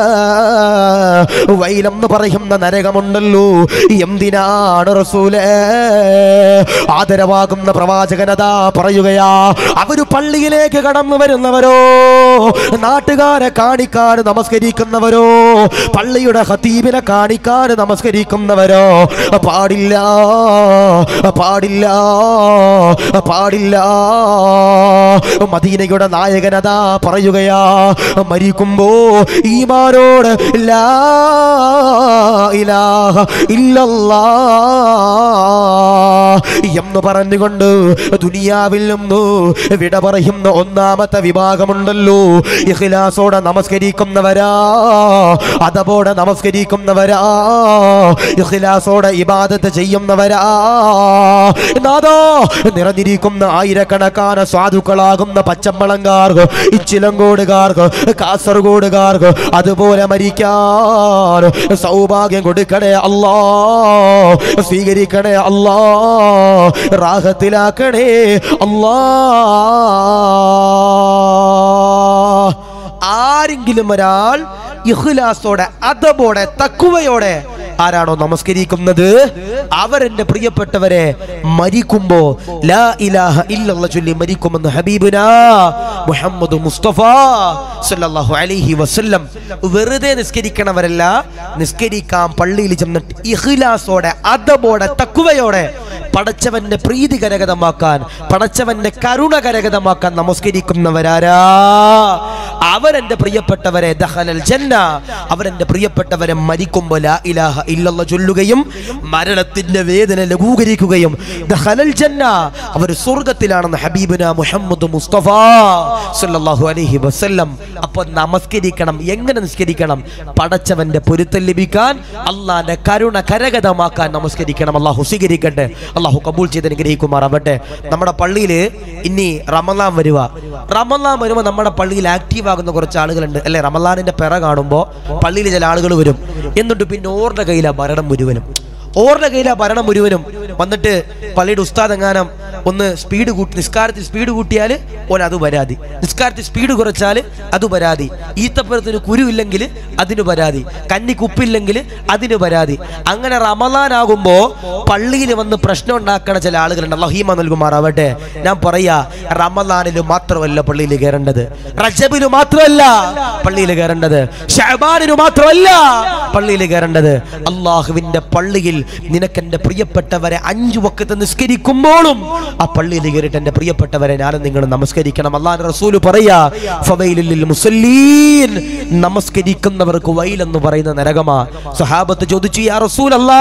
വൈലെന്ന് പറയുന്ന നരകമുണ്ടല്ലോ എന്തിനാണ് റസൂലേ ആദരവാകുന്ന പ്രവാചകനതാ പറയുകയാ അവര് പള്ളിയിലേക്ക് കടന്നു വരുന്നവരോ നാട്ടുകാരെ കാണിക്കാൻ നമസ്കരിക്കുന്നവരോ പള്ളിയുടെ ഹത്തീബിനെ കാണിക്കാൻ നമസ്കരിക്കുന്നവരോ പാടില്ല പാടില്ല പാടില്ല മദീനയുടെ നായകനതാ പറയുകയാ മരിക്കുമ്പോ ഈമാനോട് ലാ ഇലാഹ ഇല്ലല്ലാ എന്ന് പറഞ്ഞുകൊണ്ട് ദുനിയാവിൽ നിന്ന് വിട പറയുന്ന ഒന്നാമത്തെ വിഭാഗമുണ്ടല്ലോ ഇഖ്ലാസോടെ നമസ്കരിക്കുന്നവരാ അതപോടെ നമസ്കരിക്കുന്നവരാ ഇഖ്ലാസോടെ ഇബാദത്ത് ചെയ്യുന്നവരാ നാദോ നിറഞ്ഞിരിക്കുന്ന ആയിരക്കണക്കാന സാധുക്കളാകുന്ന പച്ചമ്പളങ്കാർക്ക് ഇച്ചിലങ്കോടുകാർക്ക് കാസർഗോഡുകാർക്ക് അതുപോലെ മരിക്കാൻ സൗഭാഗ്യം കൊടുക്കണേ അല്ലാ സ്വീകരിക്കണേ അല്ലാ റാഹത്തിലാക്കണേ അല്ലാ ആരെങ്കിലും ഒരാൾ ഇഖ്ലാസോടെ അതബോടെ തക്കുവയോടെ ആരാണോ നമസ്കരിക്കുന്നത് അവരെന്റെ പ്രിയപ്പെട്ടവരെ മരിക്കുമ്പോ ലാ ഇലാഹ ഇല്ലല്ലാഹ് ചൊല്ലി മരിക്കുമെന്ന് ഹബീബുനാ മുഹമ്മദ് മുസ്തഫ സല്ലല്ലാഹു അലൈഹി വസല്ലം വെറുതെ നിസ്കരിക്കണവരല്ല നിസ്കരിക്കാൻ പള്ളിയിൽ ചെന്നിട്ട് ഇഖ്ലാസോടെ അതബോടെ തക്കുവയോടെ പടച്ചവന്റെ പ്രീതി കരഗതമാക്കാൻ പടച്ചവന്റെ കരുണ കരഗതമാക്കാൻ നമസ്കരിക്കുന്നവരാരാ അവരെന്റെ പ്രിയപ്പെട്ടവരെ ദഹലൽ ജന്ന അവരെന്റെ പ്രിയപ്പെട്ടവരെ മരിക്കുമ്പോൾ ലാ ഇലാഹ ഇല്ലല്ല ചൊല്ലുകയും മരണത്തിന്റെ വേദന ലഘൂകരിക്കുകയും ദഹലൽ ജന്ന അവർ സ്വർഗത്തിലാണെന്ന് ഹബീബിന മുഹമ്മദ് മുസ്തഫ സല്ലല്ലാഹു അലൈഹി വസല്ലം അപ്പോൾ നമസ്കരിക്കണം എങ്ങനെ നിസ്കരിക്കണം പടച്ചവന്റെ പൊരുത്തം ലഭിക്കാൻ അള്ളാന്റെ കരുണ കരഗതമാക്കാൻ നമസ്കരിക്കണം അള്ളാഹു സ്വീകരിക്കട്ടെ അള്ളാഹു കബൂൾ ചെയ്ത് അനുഗ്രഹിക്കുമാറാവട്ടെ നമ്മുടെ പള്ളിയിൽ ഇനി റമലാൻ വരുക റമലാൻ വരുമ്പോൾ നമ്മുടെ പള്ളിയിൽ ആക്റ്റീവ് ആകുന്ന കുറച്ച് ആളുകളുണ്ട് അല്ലെ റമലാനിന്റെ പിറ കാണുമ്പോൾ പള്ളിയിൽ ചില ആളുകൾ വരും എന്നിട്ട് പിന്നെ ഓറിന്റെ കയ്യിലാ ഭരണം മുഴുവനും ഓറിന്റെ കയ്യിലാ ഭരണം മുഴുവനും വന്നിട്ട് പള്ളിയുടെ ഉസ്താദ് എങ്ങാനം ഒന്ന് സ്പീഡ് കൂട്ടി നിസ്കാരത്തിൽ സ്പീഡ് കൂട്ടിയാൽ ഓൻ അത് പരാതി നിസ്കാരത്തിൽ സ്പീഡ് കുറച്ചാൽ അത് പരാതി ഈത്തപ്പഴത്തിന് കുരു ഇല്ലെങ്കിൽ അതിന് പരാതി കന്നിക്ക് ഉപ്പില്ലെങ്കിൽ അതിന് പരാതി അങ്ങനെ റമലാനാകുമ്പോ പള്ളിയിൽ വന്ന് പ്രശ്നം ഉണ്ടാക്കണ ചില ആളുകളുണ്ട് അള്ളാഹീമ നൽകുമാറാവട്ടെ ഞാൻ പറയാ റമലാനിൽ മാത്രമല്ല പള്ളിയിൽ കയറേണ്ടത് റജബിന് മാത്രമല്ല പള്ളിയിൽ കയറേണ്ടത് ഷഹബാനിന് മാത്രമല്ല പള്ളിയിൽ കയറേണ്ടത് അള്ളാഹുവിന്റെ പള്ളിയിൽ നിനക്കെന്റെ പ്രിയപ്പെട്ടവരെ അഞ്ചു വക്കത്ത് നിസ്കരിക്കുമ്പോഴും ആ പള്ളിയിൽ കയറിയിട്ട് എൻ്റെ പ്രിയപ്പെട്ടവരെ ഞാനും നിങ്ങൾ നമസ്കരിക്കണം അള്ളാഹ് റസൂല് പറയാ ഫവൈലുൽ മുസല്ലീൻ നമസ്കരിക്കുന്നവർക്ക് വൈൽ എന്ന് പറയുന്ന നരകമാ സഹാബത്ത് ചോദിച്ചു യാ റസൂൽ അല്ലാ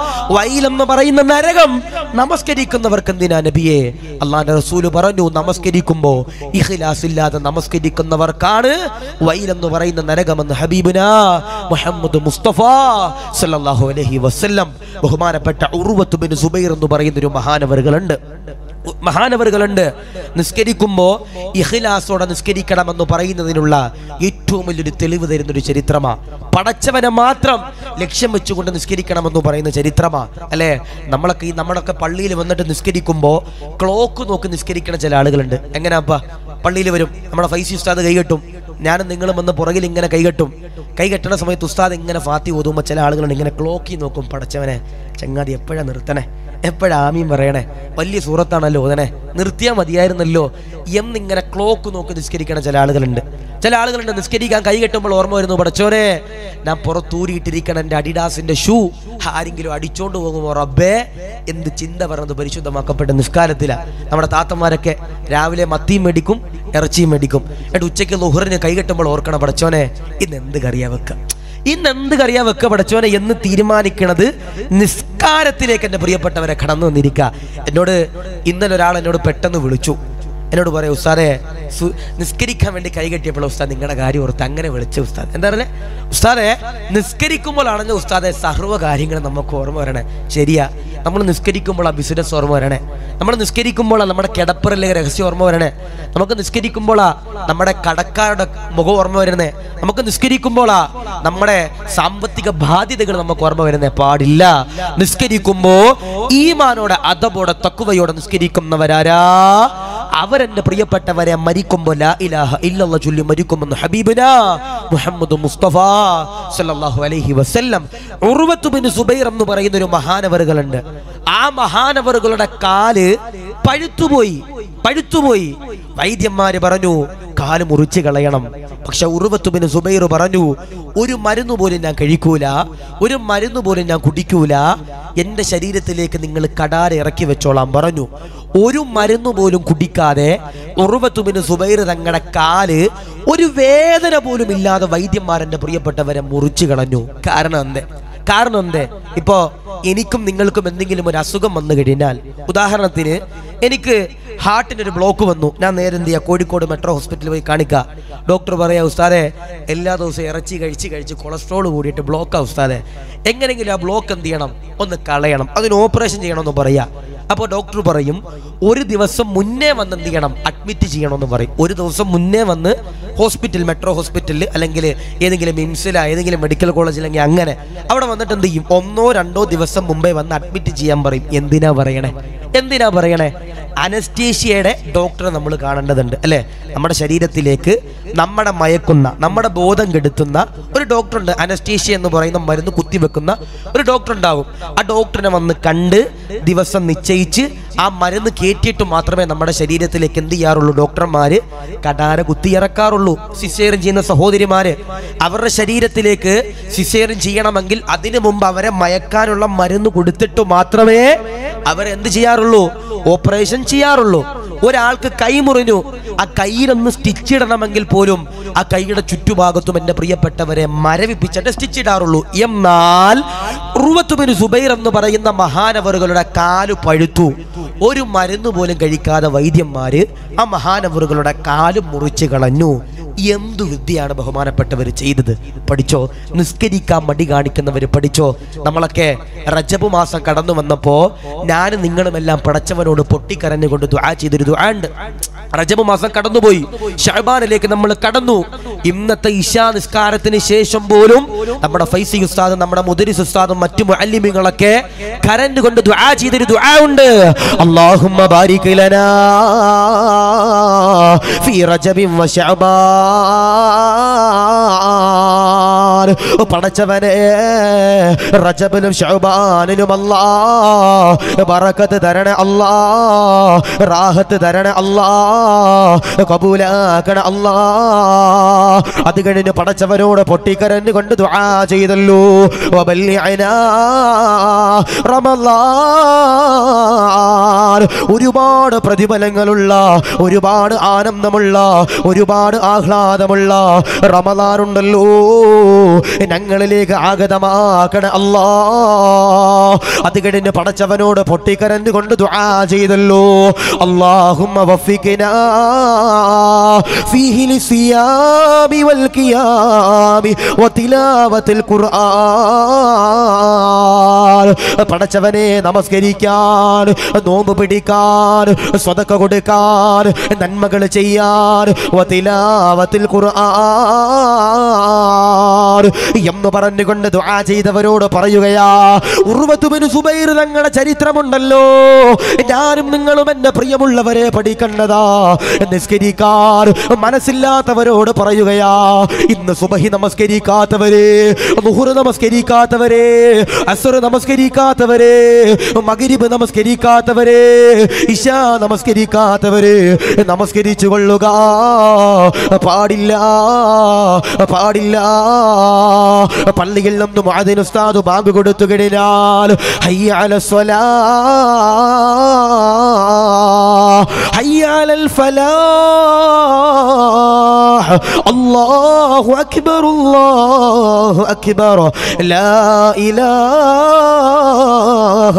വൈൽ എന്ന് പറയുന്ന നരകം നമസ്കരിക്കുന്നവർക്ക് എന്തിനാ നബിയെ അള്ളാന്റെ റസൂല് പറഞ്ഞു നമസ്കരിക്കുമ്പോ ഇഖ്ലാസ് ഇല്ലാതെ നമസ്കരിക്കുന്നവർക്കാണ് വൈൽ എന്ന് പറയുന്ന നരകമെന്ന് ഹബീബുന മുഹമ്മദ് മുസ്തഫ സല്ലല്ലാഹു അലൈഹി വസല്ലം ബഹുമാനപ്പെട്ട ഉറുവത്ത് ബിൻ സുബൈർ എന്ന് പറയുന്ന ഒരു മഹാനവറുകളുണ്ട് മഹാനവറുകളുണ്ട് നിസ്കരിക്കുമ്പോ ഇഖ്ലാസോടെ നിസ്കരിക്കണമെന്ന് പറയുന്നതിനുള്ള ഏറ്റവും വലിയൊരു തെളിവ് തരുന്ന ഒരു ചരിത്രമാ പടച്ചവനെ മാത്രം ലക്ഷ്യം വെച്ചുകൊണ്ട് നിസ്കരിക്കണമെന്ന് പറയുന്ന ചരിത്രമാ അല്ലെ നമ്മളൊക്കെ ഈ നമ്മളൊക്കെ പള്ളിയിൽ വന്നിട്ട് നിസ്കരിക്കുമ്പോ ക്ലോക്ക് നോക്കി നിസ്കരിക്കണ ചില ആളുകളുണ്ട് എങ്ങനെയാപ്പാ പള്ളിയിൽ വരും നമ്മുടെ ഫൈസി ഉസ്താദ് കൈകെട്ടും ഞാനും നിങ്ങളും വന്ന് പുറകിൽ ഇങ്ങനെ കൈകെട്ടും കൈകെട്ടണ സമയത്ത് ഉസ്താദ് ഇങ്ങനെ ഫാത്തി ഓതുമ്പോൾ ചില ആളുകളുണ്ട് ഇങ്ങനെ ക്ലോക്കി നോക്കും പടച്ചവനെ ചങ്ങാതി എപ്പോഴാ നിർത്തണേ എപ്പോഴാ ആമീൻ പറയണേ വലിയ സൂറത്താണല്ലോ ഓതനെ നിർത്തിയാൽ മതിയായിരുന്നല്ലോ എന്നിങ്ങനെ ക്ലോക്ക് നോക്കി നിസ്കരിക്കണ ചില ആളുകളുണ്ട് ചില ആളുകളുണ്ട് നിസ്കരിക്കാൻ കൈ കെട്ടുമ്പോൾ ഓർമ്മ വരുന്നു പടച്ചോനെ ഞാൻ പുറത്തൂരിയിട്ടിരിക്കണ എൻ്റെ അഡിഡാസിന്റെ ഷൂ ആരെങ്കിലും അടിച്ചോണ്ട് പോകുമോ റബ്ബേ എന്ത് ചിന്ത പറഞ്ഞത് പരിശുദ്ധമാക്കപ്പെട്ട നിസ്കാരത്തില നമ്മുടെ താത്തമാരൊക്കെ രാവിലെ മത്തിയും മേടിക്കും ഇറച്ചിയും മേടിക്കും എന്നിട്ട് ഉച്ചയ്ക്ക് ലുഹറിന് കൈ കെട്ടുമ്പോൾ ഓർക്കണം പടച്ചോനെ ഇന്ന് എന്ത് കറിയാ വെക്കാം ഇന്ന് എന്ത് കറിയാ വെക്ക പടച്ചോനെ എന്ന് തീരുമാനിക്കണത് നിസ്കാരത്തിലേക്ക് എൻ്റെ പ്രിയപ്പെട്ടവരെ കടന്നു വന്നിരിക്കുക എന്നോട് ഇന്നലെ ഒരാൾ എന്നോട് പെട്ടെന്ന് വിളിച്ചു എന്നോട് പറയാം ഉസ്താദെ സു- നിസ്കരിക്കാൻ വേണ്ടി കൈ കെട്ടിയപ്പോൾ ഉസ്താദ് നിങ്ങളുടെ കാര്യം ഓർത്ത് അങ്ങനെ വിളിച്ച ഉസ്താദ് എന്താ പറയുക ഉസ്താദെ നിസ്കരിക്കുമ്പോഴാണെങ്കിൽ ഉസ്താദെ സർവ്വ കാര്യങ്ങളും നമുക്ക് ഓർമ്മ വരണേ ശരിയാ നമ്മൾ നിസ്കരിക്കുമ്പോൾ ആ ബിസിനസ് ഓർമ്മ വരണേ നമ്മൾ നിസ്കരിക്കുമ്പോഴാണ് നമ്മുടെ കിടപ്പറിലെ രഹസ്യം ഓർമ്മ വരണേ നമുക്ക് നിസ്കരിക്കുമ്പോഴാ നമ്മുടെ കടക്കാരുടെ മുഖം ഓർമ്മ വരുന്നേ നമുക്ക് നിസ്കരിക്കുമ്പോഴാ നമ്മുടെ സാമ്പത്തിക ബാധ്യതകൾ നമുക്ക് ഓർമ്മ വരുന്നേ പാടില്ല നിസ്കരിക്കുമ്പോ ഈമാനോടെ അതബോടെ തക്കുവയോടെ നിസ്കരിക്കുന്നവരാരാ അവരെന്റെ പ്രിയപ്പെട്ടവരെ മരിക്കുമ്പോ ലാ ഇലാഹ ഇല്ലല്ലാഹ് ചൊല്ലി മരിക്കുമെന്ന് ഹബീബിന മുഹമ്മദ് മുസ്തഫ സല്ലല്ലാഹു അലൈഹി വസല്ലം ഉർവത്ത് ബിൻ സുബൈർ എന്ന് പറയുന്ന ഒരു മഹാനവറുകളുണ്ട് ആ മഹാനവറുകളുടെ കാല് പഴുത്തുപോയി പഴുത്തുപോയി വൈദ്യന്മാര് പറഞ്ഞു കാല് മുറിച്ച് കളയണം പക്ഷെ ഉറുവത്തുബിന് സുബൈർ പറഞ്ഞു ഒരു മരുന്ന് പോലും ഞാൻ കഴിക്കൂല ഒരു മരുന്ന് പോലും ഞാൻ കുടിക്കൂല എന്റെ ശരീരത്തിലേക്ക് നിങ്ങൾ കടാര ഇറക്കി വെച്ചോളാം പറഞ്ഞു ഒരു മരുന്ന് പോലും കുടിക്കാതെ ഉറുവത്തുബിന് സുബൈർ തങ്ങളുടെ കാല് ഒരു വേദന പോലും ഇല്ലാതെ വൈദ്യന്മാരെന്റെ പ്രിയപ്പെട്ടവരെ മുറിച്ചു കളഞ്ഞു കാരണം എന്തേ കാരണം എന്തേ ഇപ്പോ എനിക്കും നിങ്ങൾക്കും എന്തെങ്കിലും ഒരു അസുഖം വന്നു കഴിഞ്ഞാൽ ഉദാഹരണത്തിന് എനിക്ക് ഹാർട്ടിന് ഒരു ബ്ലോക്ക് വന്നു ഞാൻ നേരെ എന്ത് ചെയ്യാ കോഴിക്കോട് മെട്രോ ഹോസ്പിറ്റലിൽ പോയി കാണിക്കുക ഡോക്ടർ പറയാ ഉസ്താദെ എല്ലാ ദിവസവും ഇറച്ചി കഴിച്ച് കഴിച്ച് കൊളസ്ട്രോൾ കൂടിയിട്ട് ബ്ലോക്കാ ഉസ്താദെ എങ്ങനെയെങ്കിലും ആ ബ്ലോക്ക് എന്ത് ചെയ്യണം ഒന്ന് കളയണം അതിന് ഓപ്പറേഷൻ ചെയ്യണമെന്ന് പറയാ അപ്പോൾ ഡോക്ടർ പറയും ഒരു ദിവസം മുന്നേ വന്ന് എന്ത് ചെയ്യണം അഡ്മിറ്റ് ചെയ്യണമെന്ന് പറയും ഒരു ദിവസം മുന്നേ വന്ന് ഹോസ്പിറ്റൽ മെട്രോ ഹോസ്പിറ്റലിൽ അല്ലെങ്കിൽ ഏതെങ്കിലും മിംസില ഏതെങ്കിലും മെഡിക്കൽ കോളേജ് അല്ലെങ്കിൽ അങ്ങനെ അവിടെ വന്നിട്ട് എന്ത് ചെയ്യും ഒന്നോ രണ്ടോ ദിവസം മുമ്പേ വന്ന് അഡ്മിറ്റ് ചെയ്യാൻ പറയും എന്തിനാ പറയണേ എന്തിനാ പറയണേ അനസ്റ്റേഷ്യയുടെ ഡോക്ടറെ നമ്മൾ കാണേണ്ടതുണ്ട് അല്ലേ നമ്മുടെ ശരീരത്തിലേക്ക് നമ്മുടെ മയക്കുന്ന നമ്മുടെ ബോധം കെടുത്തുന്ന ഒരു ഡോക്ടറുണ്ട് അനസ്റ്റേഷ്യ എന്ന് പറയുന്ന മരുന്ന് കുത്തിവെക്കുന്ന ഒരു ഡോക്ടർ ഉണ്ടാകും ആ ഡോക്ടറിനെ വന്ന് കണ്ട് ദിവസം നിശ്ചയിച്ച് ആ മരുന്ന് കയറ്റിയിട്ട് മാത്രമേ നമ്മുടെ ശരീരത്തിലേക്ക് എന്ത് ചെയ്യാറുള്ളൂ ഡോക്ടർമാര് കടാര കുത്തിയിറക്കാറുള്ളൂ സിസേറിൻ ചെയ്യുന്ന സഹോദരിമാര് അവരുടെ ശരീരത്തിലേക്ക് സിസേറിൻ ചെയ്യണമെങ്കിൽ അതിനു മുമ്പ് അവരെ മയക്കാനുള്ള മരുന്ന് കൊടുത്തിട്ട് മാത്രമേ അവരെന്ത് ചെയ്യാറുള്ളൂ ഓപ്പറേഷൻ ചെയ്യാറുള്ളൂ ഒരാൾക്ക് കൈ മുറിഞ്ഞു ആ കൈയിലൊന്ന് സ്റ്റിച്ച് ഇടണമെങ്കിൽ പോലും ആ കൈയുടെ ചുറ്റുഭാഗത്തും എൻ്റെ പ്രിയപ്പെട്ടവരെ മരവിപ്പിച്ചിട്ട് സ്റ്റിച്ച് ഇടാറുള്ളൂ എന്നാൽ ഉറുവത്തുബിന് സുബൈർ എന്ന് പറയുന്ന മഹാനവറുകളുടെ കാല് പഴുത്തു ഒരു മരുന്ന് പോലും കഴിക്കാതെ വൈദ്യന്മാര് ആ മഹാനവറുകളുടെ കാല് മുറിച്ച് കളഞ്ഞു എന്തു വിദ്യയാണ് ബഹുമാനപ്പെട്ടവർ ചെയ്തത് പഠിച്ചോ നിസ്കരിക്കാൻ മടി കാണിക്കുന്നവർ പഠിച്ചോ നമ്മളൊക്കെ റജബ് മാസം കടന്നു വന്നപ്പോ ഞാനും നിങ്ങളുമെല്ലാം പടച്ചവനോട് പൊട്ടിക്കരഞ്ഞുകൊണ്ട് ദുആ ചെയ്തൊരു ദുആ ഉണ്ട് റജബ് മാസം കടന്നുപോയി ഷഹബാനിലേക്ക് നമ്മൾ കടന്നു ഇന്നത്തെ ഇശാ നിസ്കാരത്തിന് ശേഷം പോലും നമ്മുടെ ഫൈസി ഉസ്താദും നമ്മുടെ മുദരിസ് ഉസ്താദും മറ്റു മുഅല്ലിമീങ്ങളൊക്കെ കരഞ്ഞുകൊണ്ട് ദുആ ചെയ്തൊരു ദുആ ഉണ്ട് അല്ലാഹുമ്മ ബാരിക് ലനാ ഫീ റജബിൻ വശഅബാൻ പടച്ചവനെ റജബിലും ഷഅബാനിലും അല്ലാ ബറക്കത്ത് തരണേ അല്ലാ റാഹത്ത് തരണേ അല്ലാ കബൂലാക്കണ അല്ലാ അത് കഴിഞ്ഞ് പടച്ചവനോട് പൊട്ടിക്കരഞ്ഞുകൊണ്ട് ദുആ ചെയ്തല്ലോ വബല്ലിഅനാ റമലാൻ ഒരുപാട് പ്രതിഫലങ്ങളുള്ള ഒരുപാട് ആനന്ദമുള്ള ഒരുപാട് ആഹ്ലാദമുള്ള റമലാനുണ്ടല്ലോ ഞങ്ങളിലേക്ക് ആഗതമാക്കണ അല്ലാ അത് കഴിഞ്ഞ് പടച്ചവനോട് പൊട്ടിക്കരഞ്ഞുകൊണ്ട് ദുആ ചെയ്തല്ലോ അല്ലാഹുമ്മ വഫിഖ്നാ ഫീഹി ലിസിയാമി വൽ ഖിയാമി വതിലാവത്തിൽ ഖുർആൻ പടച്ചവനെ നമസ്കരിക്കാൻ നോമ്പ് പിടിക്കാൻ സ്വതക്ക കൊടുക്കാൻ നന്മകൾ ചെയ്യാൻ വതിലാവത്തിൽ ഖുർആൻ എന്ന് പറഞ്ഞുകൊണ്ട് ദുആ ചെയ്തവരോട് പറയുകയാ ഉർവത്തുബിന് സുബൈർ തങ്ങളുടെ ചരിത്രമുണ്ടല്ലോ ഞാനും നിങ്ങളും എന്റെ പ്രിയമുള്ളവരെ പഠിക്കേണ്ടതാ നിസ്കരിക്കാൻ മനസ്സില്ലാത്തവരോട് പറയുകയാ ഇന്ന് സുബഹി നമസ്കരിക്കാത്തവരെ മുഹുർ നമസ്കരിക്കാത്തവരെ അസുർ നമസ്കരിക്കാത്തവരെ മകരിബ് നമസ്കരിക്കാത്തവരെ ഇഷ നമസ്കരിക്കാത്തവരെ നമസ്കരിച്ചു കൊള്ളുക പാടില്ല പാടില്ല പള്ളിയിൽ നിന്നും അതിന് ഉസ്താദ് ബാങ്ക് കൊടുത്തു കഴിഞ്ഞാൽ ഹയ്യ അല സ്വലാ ഹയ്യ അലൽ ഫലാഹ് അല്ലാഹു അക്ബർ അല്ലാഹു അക്ബർ ലാ ഇലാഹ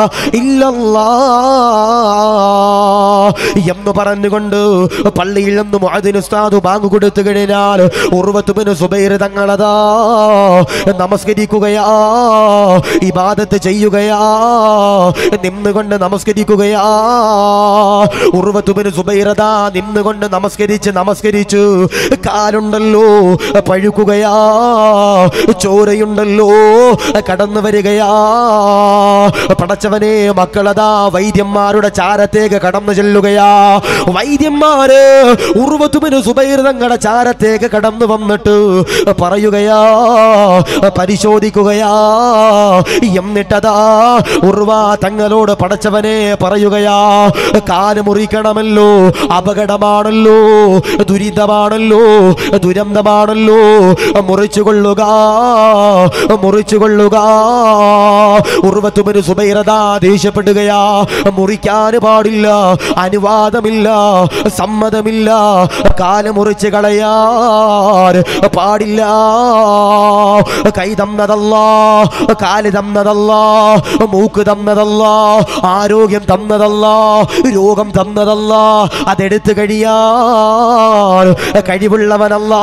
ഇല്ലല്ലാഹ് എന്ന് പറഞ്ഞുകൊണ്ട് പള്ളിയിൽ നിന്നും അതിന് ഉസ്താദ് ബാങ്ക് കൊടുത്തു കഴിഞ്ഞാൽ ഉർവത്തുബിന് സുബൈർ തങ്ങളതാ നമസ്കരിക്കുകയാ ഇബാദത്ത് ചെയ്യുകയാ നിന്നുകൊണ്ട് നമസ്കരിക്കുകയാ ഉർവത്തുബിന് സുബൈറതാ നിന്നുകൊണ്ട് നമസ്കരിച്ച് നമസ്കരിച്ചു കാലുണ്ടല്ലോ പഴുക്കുകയാ ചോരയുണ്ടല്ലോ കടന്നു വരികയാ പടച്ചവനെ മക്കളതാ വൈദ്യന്മാരുടെ ചാരത്തേക്ക് കടന്നു ചെല്ലുകയാ വൈദ്യന്മാര് ഉർവത്തുബിന് സുബൈർ തങ്ങളുടെ ചാരത്തേക്ക് കടന്നു വന്നിട്ട് പറയുകയാ പരിശോധിക്കുകയാ എന്നിട്ടതാ ഉർവ തങ്ങളോട് പടച്ചവനെ പറയുകയാ കാല് മുറിക്കണമല്ലോ അപകടമാണല്ലോ ദുരിതമാണല്ലോ ദുരന്തമാണല്ലോ മുറിച്ചുകൊള്ളുക മുറിച്ചുകൊള്ളുക ഉർവത്തുബിന് സുബൈറതാ ദേഷ്യപ്പെടുകയാ മുറിക്കാൻ പാടില്ല അനുവാദമില്ല സമ്മതമില്ല കാല് മുറിച്ച് കളയാൻ പാടില്ല കൈ തന്നതല്ല കാല് തന്നതല്ല മൂക്ക് തന്നതല്ല ആരോഗ്യം തന്നതല്ല രോഗം തന്നതല്ല അതെടുത്ത് കഴിയാൻ കഴിവുള്ളവനല്ല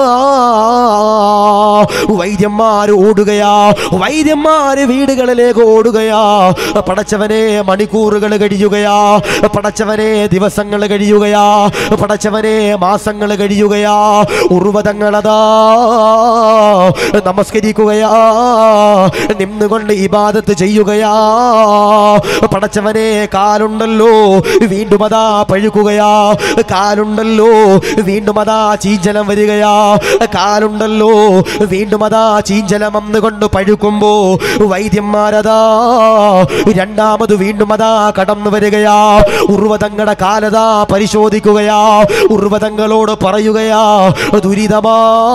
വൈദ്യന്മാര് ഓടുകയാ വൈദ്യന്മാര് വീടുകളിലേക്ക് ഓടുകയാ പടച്ചവനെ മണിക്കൂറുകൾ കഴിയുകയാ പടച്ചവനെ ദിവസങ്ങൾ കഴിയുകയാ പടച്ചവനെ മാസങ്ങൾ കഴിയുകയാ ഉർവതങ്ങളതാ നമസ്കരിക്കുകയാ നിന്നുകൊണ്ട് ഇബാദത്ത് ചെയ്യുകയാ പടച്ചവനെ കാലുണ്ടല്ലോ വീണ്ടും അതാ പഴുക്കുകയാ കാലുണ്ടല്ലോ വീണ്ടും അതാ ചീഞ്ചലം വരികയാ കാലുണ്ടല്ലോ വീണ്ടും അതാ ചീഞ്ചലം അന്നുകൊണ്ട് പഴുക്കുമ്പോ വൈദ്യന്മാരതാ രണ്ടാമത് വീണ്ടും അതാ കടന്നു വരികയാ ഉർവതങ്ങളുടെ കാലതാ പരിശോധിക്കുകയാ ഉർവതങ്ങളോട് പറയുകയാ ദുരിതമാ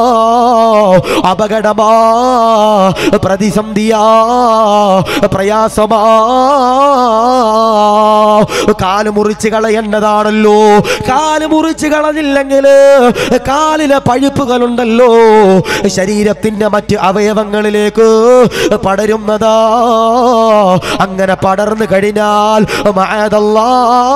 അപകടമാ പ്രതിസന്ധിയാ പ്രയാസമാ കാല് മുറിച്ച് കളയേണ്ടതാണല്ലോ കാല് മുറിച്ച് കളഞ്ഞില്ലെങ്കിൽ കാലിലെ പഴുപ്പുകളുണ്ടല്ലോ ശരീരത്തിന്റെ മറ്റ് അവയവങ്ങളിലേക്ക് പടരുന്നതാ അങ്ങനെ പടർന്നു കഴിഞ്ഞാൽ മഅദല്ലാ,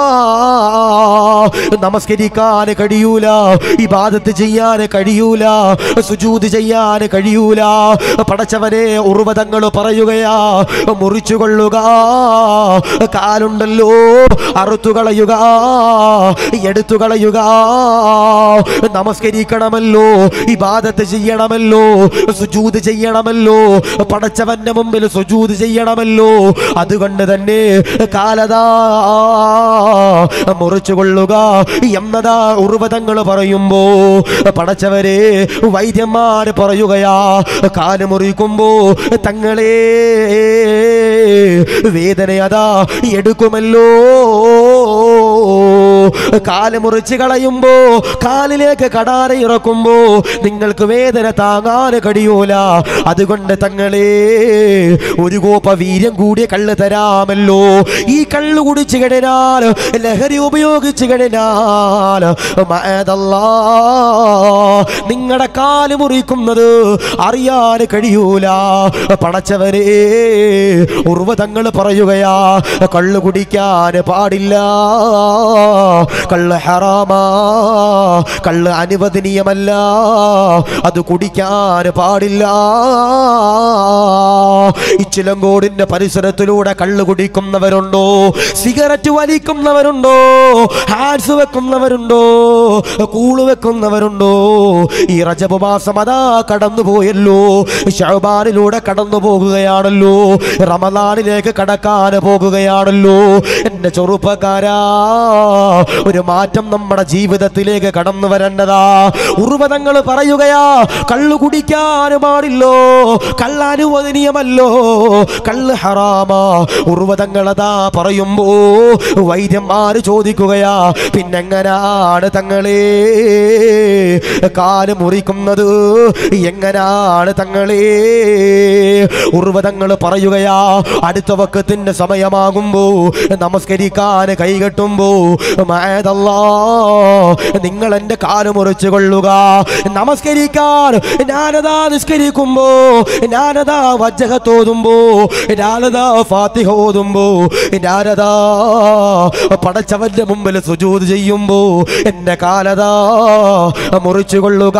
നമസ്കരിക്കാൻ കഴിയൂല ഇബാദത്ത് ചെയ്യാൻ കഴിയൂല സുജൂത് ചെയ്യാൻ കഴിയൂല പടച്ചവനെ ഉർവതങ്ങൾ പറയുകയാ മുറിച്ചു കൊള്ളുക കാലുണ്ടല്ലോ അറുത്തു കളയുക എടുത്തു കളയുക നമസ്കരിക്കണമല്ലോ ഇബാദത്ത് ചെയ്യണമല്ലോ സുജൂത് ചെയ്യണമല്ലോ പടച്ചവന്റെ മുമ്പിൽ സുജൂത് ചെയ്യണമല്ലോ അതുകൊണ്ട് തന്നെ കാലതാ മുറിച്ചു കൊള്ളുക എന്നതാ ഉർവതങ്ങൾ പറയുമ്പോ പടച്ചവരെ വൈദ്യന്മാര് പറയുകയാ കാല് മുറിക്കുമ്പോ തങ്ങളെ വേദന അതാ എടുക്കുമല്ലോ കാല് മുറിച്ച് കളയുമ്പോ കാലിലേക്ക് കടാര ഇറക്കുമ്പോ നിങ്ങൾക്ക് വേദന താങ്ങാൻ കഴിയൂല അതുകൊണ്ട് തങ്ങളെ ഒരു കോപ്പ വീര്യം കൂടിയ കള്ള് തരാമല്ലോ ഈ കള്ള് കുടിച്ചു കഴിഞ്ഞാൽ ലഹരി ഉപയോഗിച്ചു കഴിഞ്ഞാൽ മഅദല്ലാ, നിങ്ങളുടെ കാല് മുറിക്കുന്നത് അറിയാൻ കഴിയൂല പടച്ചവരെ ഉർവതങ്ങൾ പറയുകയാ കള്ള് കുടിക്കാൻ പാടില്ല കള്ള് ഹറാമാ കള്ള് അനുവദനീയമല്ല അത് കുടിക്കാൻ പാടില്ല ഇച്ചിലങ്കോടിന്റെ പരിസരത്തിലൂടെ കള്ള് കുടിക്കുന്നവരുണ്ടോ സിഗരറ്റ് വലിക്കുന്നവരുണ്ടോ ഹാൻസ് വെക്കുന്നവരുണ്ടോ കൂള് വെക്കുന്നവരുണ്ടോ ഈ റജബ് മാസം അതാ കടന്നു പോയല്ലോ ഷഹബാനിലൂടെ കടന്നു പോകുകയാണല്ലോ റമദാനിലേക്ക് കടക്കാൻ പോകുകയാണല്ലോ എന്റെ ചെറുപ്പക്കാരാ ഒരു മാറ്റം നമ്മുടെ ജീവിതത്തിലേക്ക് കടന്നു വരേണ്ടതാ ഉർവതങ്ങൾ പറയുകയാ കള്ളു കുടിക്കാൻ പാടില്ലോ കള്ള അനുവദനീയമല്ലോ കള്ള് ഹറാമാ ഉർവതങ്ങളതാ പറയുമ്പോ വൈദ്യന്മാര് ചോദിക്കുകയാ പിന്നെങ്ങനാണ് തങ്ങളെ കാല് മുറിക്കുന്നത് എങ്ങനാണ് തങ്ങളെ ഉർവതങ്ങൾ പറയുകയാ അടുത്ത വക്കത്തിന്റെ സമയമാകുമ്പോ നമസ്കരിക്കാൻ കൈകെട്ടുമ്പോ മായതല്ലാ നിങ്ങൾ എന്റെ കാല് മുറിച്ചു കൊള്ളുക നമസ്കരിക്കാൻ ഞാനതാ നിസ്കരിക്കുമ്പോ ഞാനതാ വജ്ജഹത്തോതുമ്പോ ഞാനതാ ഫാത്തിഹ ഓതുമ്പോ ഞാനതാ പടച്ചവന്റെ മുമ്പിൽ സുജൂത് ചെയ്യുമ്പോ എന്റെ കാലതാ മുറിച്ചു കൊള്ളുക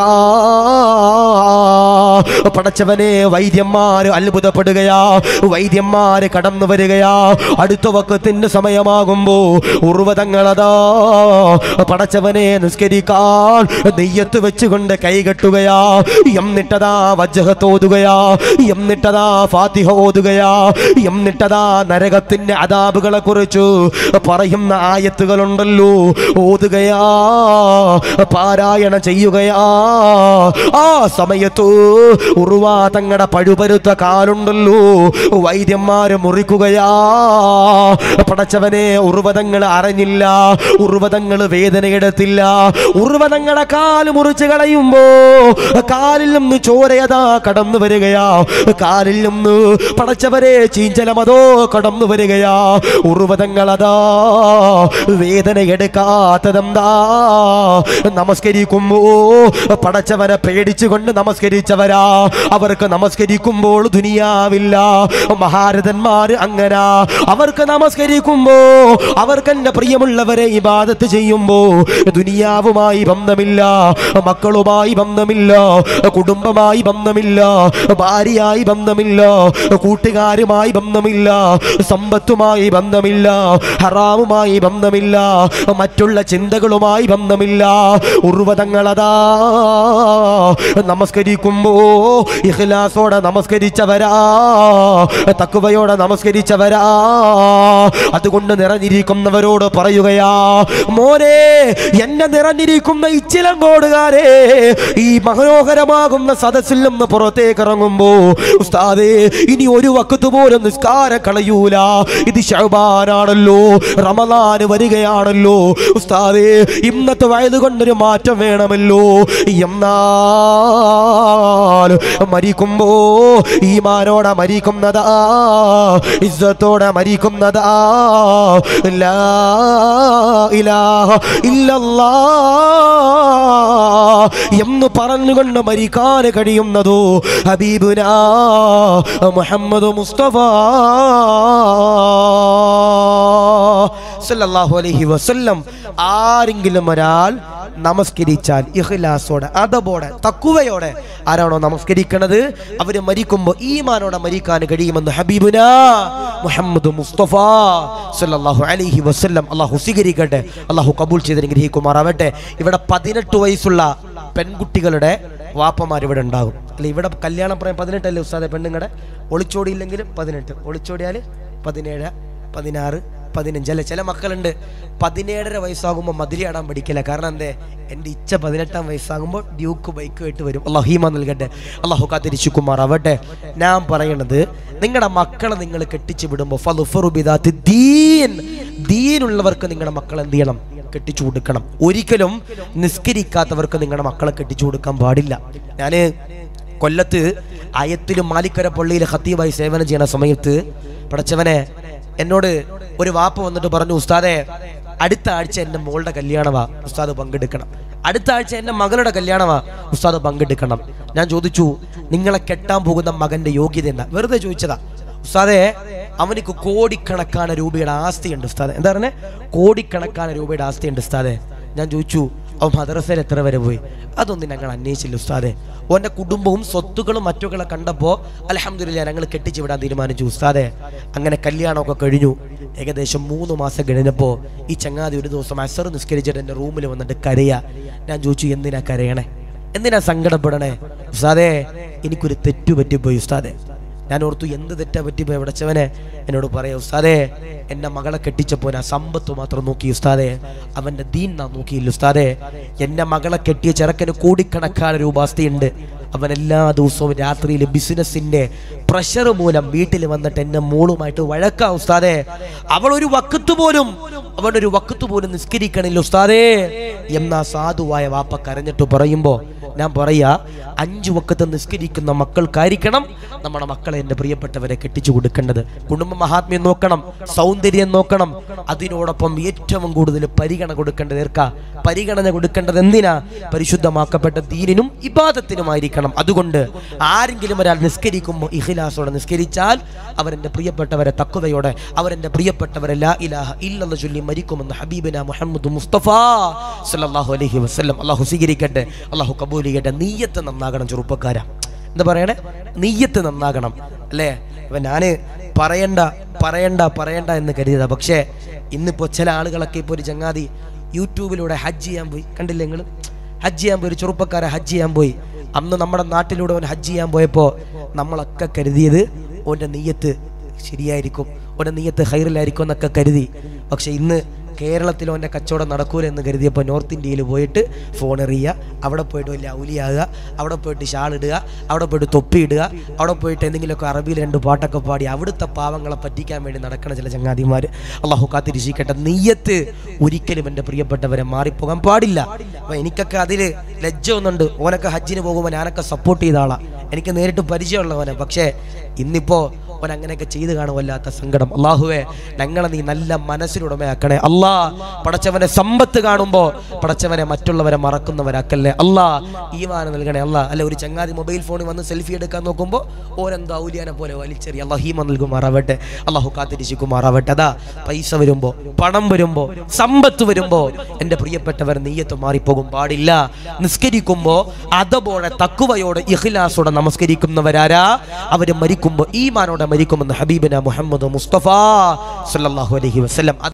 പടച്ചവനെ വൈദ്യന്മാര് അത്ഭുതപ്പെടുകയാ വൈദ്യന്മാര് കടന്നു വരികയാ അടുത്ത വക്കത്തിന്റെ സമയമാകുമ്പോ ഉർവതങ്ങളതാ പടച്ചവനെ നിസ്കരിക്കാൻ നെയ്യത്ത് വെച്ചുകൊണ്ട് കൈകെട്ടുകയാ എന്നിട്ടതാ വജ്ജഹത്തോതുകയാ എന്നിട്ടതാ ഫാത്തിഹ ഓതുകയാ എന്നിട്ടതാ നരകത്തിന്റെ അതാബുകളെ കുറിച്ച് പറയുന്ന ആയത്തുകളുണ്ടല്ലോ ഓതുകയാ പാരായണ ചെയ്യുകയാ ആ സമയത്ത് ഉറുവാ തങ്ങളുടെ പഴുപരുത്ത കാലുണ്ടല്ലോ വൈദ്യന്മാര് മുറിക്കുകയാ പടച്ചവനെ ഉർവതങ്ങൾ അറിഞ്ഞില്ല ഉർവതങ്ങൾ വേദനയെടുത്തില്ല ഉർവതങ്ങളെ കാല് മുറിച്ച് കളയുമ്പോ കാലിൽ നിന്ന് ചോരയതാ കടന്നു വരികയാ കാലിൽ നിന്ന് പടച്ചവരെ ചീഞ്ചലമതോ കടന്നു വരികയാ ഉർവതങ്ങളതാ വേദന എടുക്കാത്തതെന്താ നമസ്കരിക്കുമ്പോ പടച്ചവനെ പേടിച്ചുകൊണ്ട് നമസ്കരിച്ചവരാ അവർക്ക് നമസ്കരിക്കുമ്പോൾ ദുനിയാവില്ല മഹാരഥന്മാര് അങ്ങനാ അവർക്ക് നമസ്കരിക്കുമ്പോ അവർക്ക് എന്റെ പ്രിയമുള്ളവരെ ഇബാദത്ത് ചെയ്യുമ്പോ ദുനിയാവുമായി ബന്ധമില്ല മക്കളുമായി ബന്ധമില്ല കുടുംബമായി ബന്ധമില്ല ഭാര്യയായി ബന്ധമില്ല കൂട്ടുകാരുമായി ബന്ധമില്ല സമ്പത്തുമായി ബന്ധമില്ല ഹറാമുമായി ബന്ധമില്ല മറ്റുള്ള ചിന്തകളുമായി ബന്ധമില്ല ഉർവതങ്ങളതാ നമസ്കരിക്കുമ്പോ ഇഖ്ലാസോടെ നമസ്കരിച്ചവരാ തക്കുവയോടെ നമസ്കരിച്ചവരാ അതുകൊണ്ട് നിറഞ്ഞിരിക്കുന്നവരോട് പറയുകയാ മോനെ എന്നെ നിറഞ്ഞിരിക്കുന്ന ഇച്ചിലങ്കോടുകാരെ ഈ മനോഹരമാകുന്ന സദസ്സിൽ നിന്ന് പുറത്തേക്ക് ഇറങ്ങുമ്പോ ഉസ്താദേ ഇനി ഒരു വക്കത്ത് പോലും നിസ്കാരം കളയൂല ഇത് ഷഹബാനാണല്ലോ റമദാന് വരികയാണല്ലോ ഉസ്താദേ ഇന്നത്തെ വയത് കൊണ്ടൊരു മാറ്റം വേണമല്ലോ എന്നാൽ മരിക്കുമ്പോ ഈമാനോടെ മരിക്കുന്നതാ ഇസ്സത്തോടെ മരിക്കുന്നതാ ലാ ഇലാഹ ഇല്ലല്ലാ എന്ന് പറഞ്ഞുകൊണ്ട് മരിക്കാൻ കഴിയുന്നതോ ഹബീബുനാ മുഹമ്മദ് മുസ്തഫ സല്ലല്ലാഹു അലൈഹി വസല്ലം ആരെങ്കിലും ഒരാൾ നമസ്കരിച്ചാൽ ഇഖ്ലാസോടെ അതബോടെ തക്കുവയോടെ ആരാണോ നമസ്കരിക്കണത് അവര് മരിക്കുമ്പോൾ ഈമാനോടെ മരിക്കാൻ കഴിയുമെന്ന് ഹബീബുന മുഹമ്മദ് മുസ്തഫ സല്ലല്ലാഹു അലൈഹി വസല്ലം അള്ളാഹു സ്വീകരിക്കട്ടെ അള്ളാഹു കബൂൽ ചെയ്ത് അനുഗ്രഹിക്കുമാറാവട്ടെ ഇവിടെ പതിനെട്ട് വയസ്സുള്ള പെൺകുട്ടികളുടെ വാപ്പമാർ ഇവിടെ ഉണ്ടാകും അല്ല ഇവിടെ കല്യാണം പറയാൻ പതിനെട്ടല്ലേ ഉസ്താദെ പെണ്ണുങ്ങളുടെ ഒളിച്ചോടിയില്ലെങ്കിലും പതിനെട്ട് ഒളിച്ചോടിയാൽ പതിനേഴ് പതിനാറ് പതിനഞ്ച് അല്ലെ ചില മക്കളുണ്ട് പതിനേഴര വയസ്സാകുമ്പോൾ മതിരിയാടാൻ പഠിക്കില്ല കാരണം എന്തേ എൻ്റെ ഇച്ഛ പതിനെട്ടാം വയസ്സാകുമ്പോൾ ഡ്യൂക്ക് ബൈക്ക് ആയിട്ട് വരും അള്ളാഹു ഹീമ നൽകട്ടെ അള്ളാഹു കാത്തിരിച്ചു കുമാർ ആവട്ടെ ഞാൻ പറയണത് നിങ്ങളുടെ മക്കളെ നിങ്ങൾ കെട്ടിച്ചു വിടുമ്പോൾ ഫലുഫറുബിദാത്ത് ദീൻ ദീനുള്ളവർക്ക് നിങ്ങളുടെ മക്കൾ എന്ത് ചെയ്യണം കെട്ടിച്ചു കൊടുക്കണം ഒരിക്കലും നിസ്കരിക്കാത്തവർക്ക് നിങ്ങളുടെ മക്കളെ കെട്ടിച്ചു കൊടുക്കാൻ പാടില്ല ഞാന് കൊല്ലത്ത് അയത്തിലും മാലിക്കര പള്ളിയിലെ ഖത്തീബായി സേവനം ചെയ്യുന്ന സമയത്ത് പടച്ചവനെ എന്നോട് ഒരു വാപ്പ വന്നിട്ട് പറഞ്ഞു ഉസ്താദെ അടുത്ത ആഴ്ച എൻ്റെ മോളുടെ കല്യാണമാ ഉസ്താദ് പങ്കെടുക്കണം അടുത്ത ആഴ്ച എൻ്റെ മകളുടെ കല്യാണമാ ഉസ്താദ് പങ്കെടുക്കണം ഞാൻ ചോദിച്ചു നിങ്ങളെ കെട്ടാൻ പോകുന്ന മകന്റെ യോഗ്യത എന്താ വെറുതെ ചോദിച്ചതാ ഉസ്താദെ അവനിക്ക് കോടിക്കണക്കാன രൂപയുടെ ആസ്തിയുണ്ട് ഉസ്താദെ എന്താ പറഞ്ഞേ കോടിക്കണക്കാன രൂപയുടെ ആസ്തിയുണ്ട് ഉസ്താദെ ഞാൻ ചോദിച്ചു അവൻ മദ്രസയിൽ എത്ര വരെ പോയി അതൊന്നും ഞങ്ങൾ അന്വേഷിച്ചില്ല ഉസ്താദെ ഓൻ്റെ കുടുംബവും സ്വത്തുക്കളും മറ്റൊക്കെ കണ്ടപ്പോൾ അലഹമില്ല ഞങ്ങൾ കെട്ടിച്ചു വിടാൻ തീരുമാനിച്ചു ഉസ്താദെ അങ്ങനെ കല്യാണമൊക്കെ കഴിഞ്ഞു ഏകദേശം മൂന്ന് മാസം കഴിഞ്ഞപ്പോൾ ഈ ചങ്ങാതി ഒരു ദിവസം അസർ നിസ്കരിച്ചിട്ട് എൻ്റെ റൂമിൽ വന്നിട്ട് കരയാ ഞാൻ ചോദിച്ചു എന്തിനാ കരയണേ എന്തിനാ സങ്കടപ്പെടണേ ഉസ്താദേ എനിക്കൊരു തെറ്റു പറ്റിപ്പോയി ഉസ്താദേ ഞാൻ ഓർത്തു എന്ത് തെറ്റാ പറ്റിപ്പോയി വിടച്ചവനെ എന്നോട് പറയാ ഉസ്താദേ എന്നെ മകളെ കെട്ടിച്ചപ്പോൾ ഞാൻ സമ്പത്ത് മാത്രം നോക്കി ഉസ്താദേ അവന്റെ ദീൻ നാം നോക്കിയില്ല ഉസ്താദേ എന്നെ മകളെ കെട്ടിയ ചെറുക്കന് കോടിക്കണക്കാன രൂപാസ്തിയുണ്ട് അവൻ എല്ലാ ദിവസവും രാത്രിയിൽ ബിസിനസിന്റെ പ്രഷർ മൂലം വീട്ടിൽ വന്നിട്ട് എന്നെ മോളുമായിട്ട് വഴക്കാ ഉസ്താദേ അവൾ ഒരു വക്കത്ത് പോലും അവൻ ഒരു വക്കത്ത് പോലും നിസ്കരിക്കണില്ല ഉസ്താദേ എന്നാ സാധുവായ വാപ്പ കരഞ്ഞിട്ട് പറയുമ്പോ ഞാൻ പറയാ അഞ്ചു വക്കത്ത് നിസ്കരിക്കുന്ന മക്കൾക്കായിരിക്കണം നമ്മുടെ മക്കളെ എൻ്റെ പ്രിയപ്പെട്ടവരെ കെട്ടിച്ചു കൊടുക്കേണ്ടത് കുടുംബ മഹാത്മ്യം നോക്കണം സൗന്ദര്യം നോക്കണം അതിനോടൊപ്പം ഏറ്റവും കൂടുതൽ പരിഗണന കൊടുക്കേണ്ടത് ഏർക്ക പരിഗണന കൊടുക്കേണ്ടത് എന്തിനാ പരിശുദ്ധമാക്കപ്പെട്ട ദീനിനും ഇബാദത്തിനുമായിരിക്കണം അതുകൊണ്ട് ആരെങ്കിലും ഒരാൾ നിസ്കരിക്കുമ്പോൾ ഇഖിലാസോടെ നിസ്കരിച്ചാൽ അവരെൻ്റെ പ്രിയപ്പെട്ടവരെ തക്കുവയോടെ അവരെൻ്റെ പ്രിയപ്പെട്ടവരെ ലാ ഇലാഹ ഇല്ലെന്ന് ചൊല്ലി മരിക്കുമെന്ന് ഹബീബിന മുഹമ്മദ് മുസ്തഫ സല്ലല്ലാഹു അലൈഹി വസല്ലം അള്ളാഹു സ്വീകരിക്കട്ടെ അള്ളാഹു കബൂൽ ചെയ്യട്ടെ നീയത്ത് നന്നാകണം ചെറുപ്പക്കാരാ എന്താ പറയണേ നീയത്ത് നന്നാകണം അല്ലേ അപ്പൊ ഞാന് പറയണ്ട പറയണ്ട പറയണ്ട എന്ന് കരുതിയതാ പക്ഷേ ഇന്നിപ്പോ ചില ആളുകളൊക്കെ ഇപ്പോൾ ഒരു ചങ്ങാതി യൂട്യൂബിലൂടെ ഹജ്ജ് ചെയ്യാൻ പോയി കണ്ടില്ലേ നിങ്ങൾ ഹജ്ജ് ചെയ്യാൻ പോയി ഒരു ചെറുപ്പക്കാരെ ഹജ്ജ് ചെയ്യാൻ പോയി അന്ന് നമ്മുടെ നാട്ടിലൂടെ അവൻ ഹജ്ജ് ചെയ്യാൻ പോയപ്പോൾ നമ്മളൊക്കെ കരുതിയത് ഓൻ്റെ നെയ്യത്ത് ശരിയായിരിക്കും ഓൻ്റെ നെയ്യത്ത് ഹൈറിലായിരിക്കും എന്നൊക്കെ കരുതി പക്ഷെ ഇന്ന് കേരളത്തിൽ അവൻ്റെ കച്ചവടം നടക്കൂല എന്ന് കരുതിയപ്പോൾ നോർത്ത് ഇന്ത്യയിൽ പോയിട്ട് ഫോൺ എറിയുക അവിടെ പോയിട്ട് വലിയ ഔലിയാകുക അവിടെ പോയിട്ട് ഷാൾ ഇടുക അവിടെ പോയിട്ട് തൊപ്പി ഇടുക അവിടെ പോയിട്ട് എന്തെങ്കിലുമൊക്കെ അറബിയിൽ രണ്ട് പാട്ടൊക്കെ പാടി അവിടുത്തെ പാവങ്ങളെ പറ്റിക്കാൻ വേണ്ടി നടക്കണ ചില ചങ്ങാതിമാർ അള്ളാഹു കാത്തിരിച്ചിക്കട്ടെ നെയ്യത്ത് ഒരിക്കലും എൻ്റെ പ്രിയപ്പെട്ടവരെ മാറിപ്പോകാൻ പാടില്ല അപ്പോൾ എനിക്കൊക്കെ അതിൽ ലജ്ജ ഒന്നുണ്ട് ഓനൊക്കെ ഹജ്ജിന് പോകുമ്പോൾ ഞാനൊക്കെ സപ്പോർട്ട് ചെയ്ത ആളാണ് എനിക്ക് നേരിട്ട് പരിചയമുള്ളവനെ പക്ഷേ ഇന്നിപ്പോൾ അവൻ അങ്ങനെയൊക്കെ ചെയ്ത് കാണുമല്ലാത്ത സങ്കടം അള്ളാഹുവെ ഞങ്ങളെ നീ നല്ല മനസ്സിനുടമയാക്കണേ അല്ലാ പടച്ചവനെ സമ്പത്ത് കാണുമ്പോൾ പടച്ചവനെ മറ്റുള്ളവരെ മറക്കുന്നവരാക്കല്ലേ അല്ലാ ഈമാന നൽകണേ അല്ലാ അല്ല ഒരു ചങ്ങാതി മൊബൈൽ ഫോണിൽ വന്ന് സെൽഫി എടുക്കാൻ നോക്കുമ്പോൾ ഓരെന്തോ ഔലിയാനെ പോലെ വലിച്ചെറിയ അള്ളാഹ് ഹീമ നൽകുമാറാവട്ടെ അള്ളാഹു കാത്തിരിശിക്കുമാറാവട്ടെ അതാ പൈസ വരുമ്പോൾ പണം വരുമ്പോൾ സമ്പത്ത് വരുമ്പോൾ എൻ്റെ പ്രിയപ്പെട്ടവർ നെയ്യത്ത് മാറിപ്പോകും പാടില്ല നിസ്കരിക്കുമ്പോൾ അതപോടെ തക്കുവയോടെ ഇഖ്ലാസോടെ നമസ്കരിക്കുന്നവരാരാ അവര് മരിക്കുമ്പോൾ ഈമാനോടെ മരിക്കുമെന്ന് ഹബീബിന മുഹമ്മദ് മുസ്തഫ സല്ലല്ലാഹു അലൈഹി വസല്ലം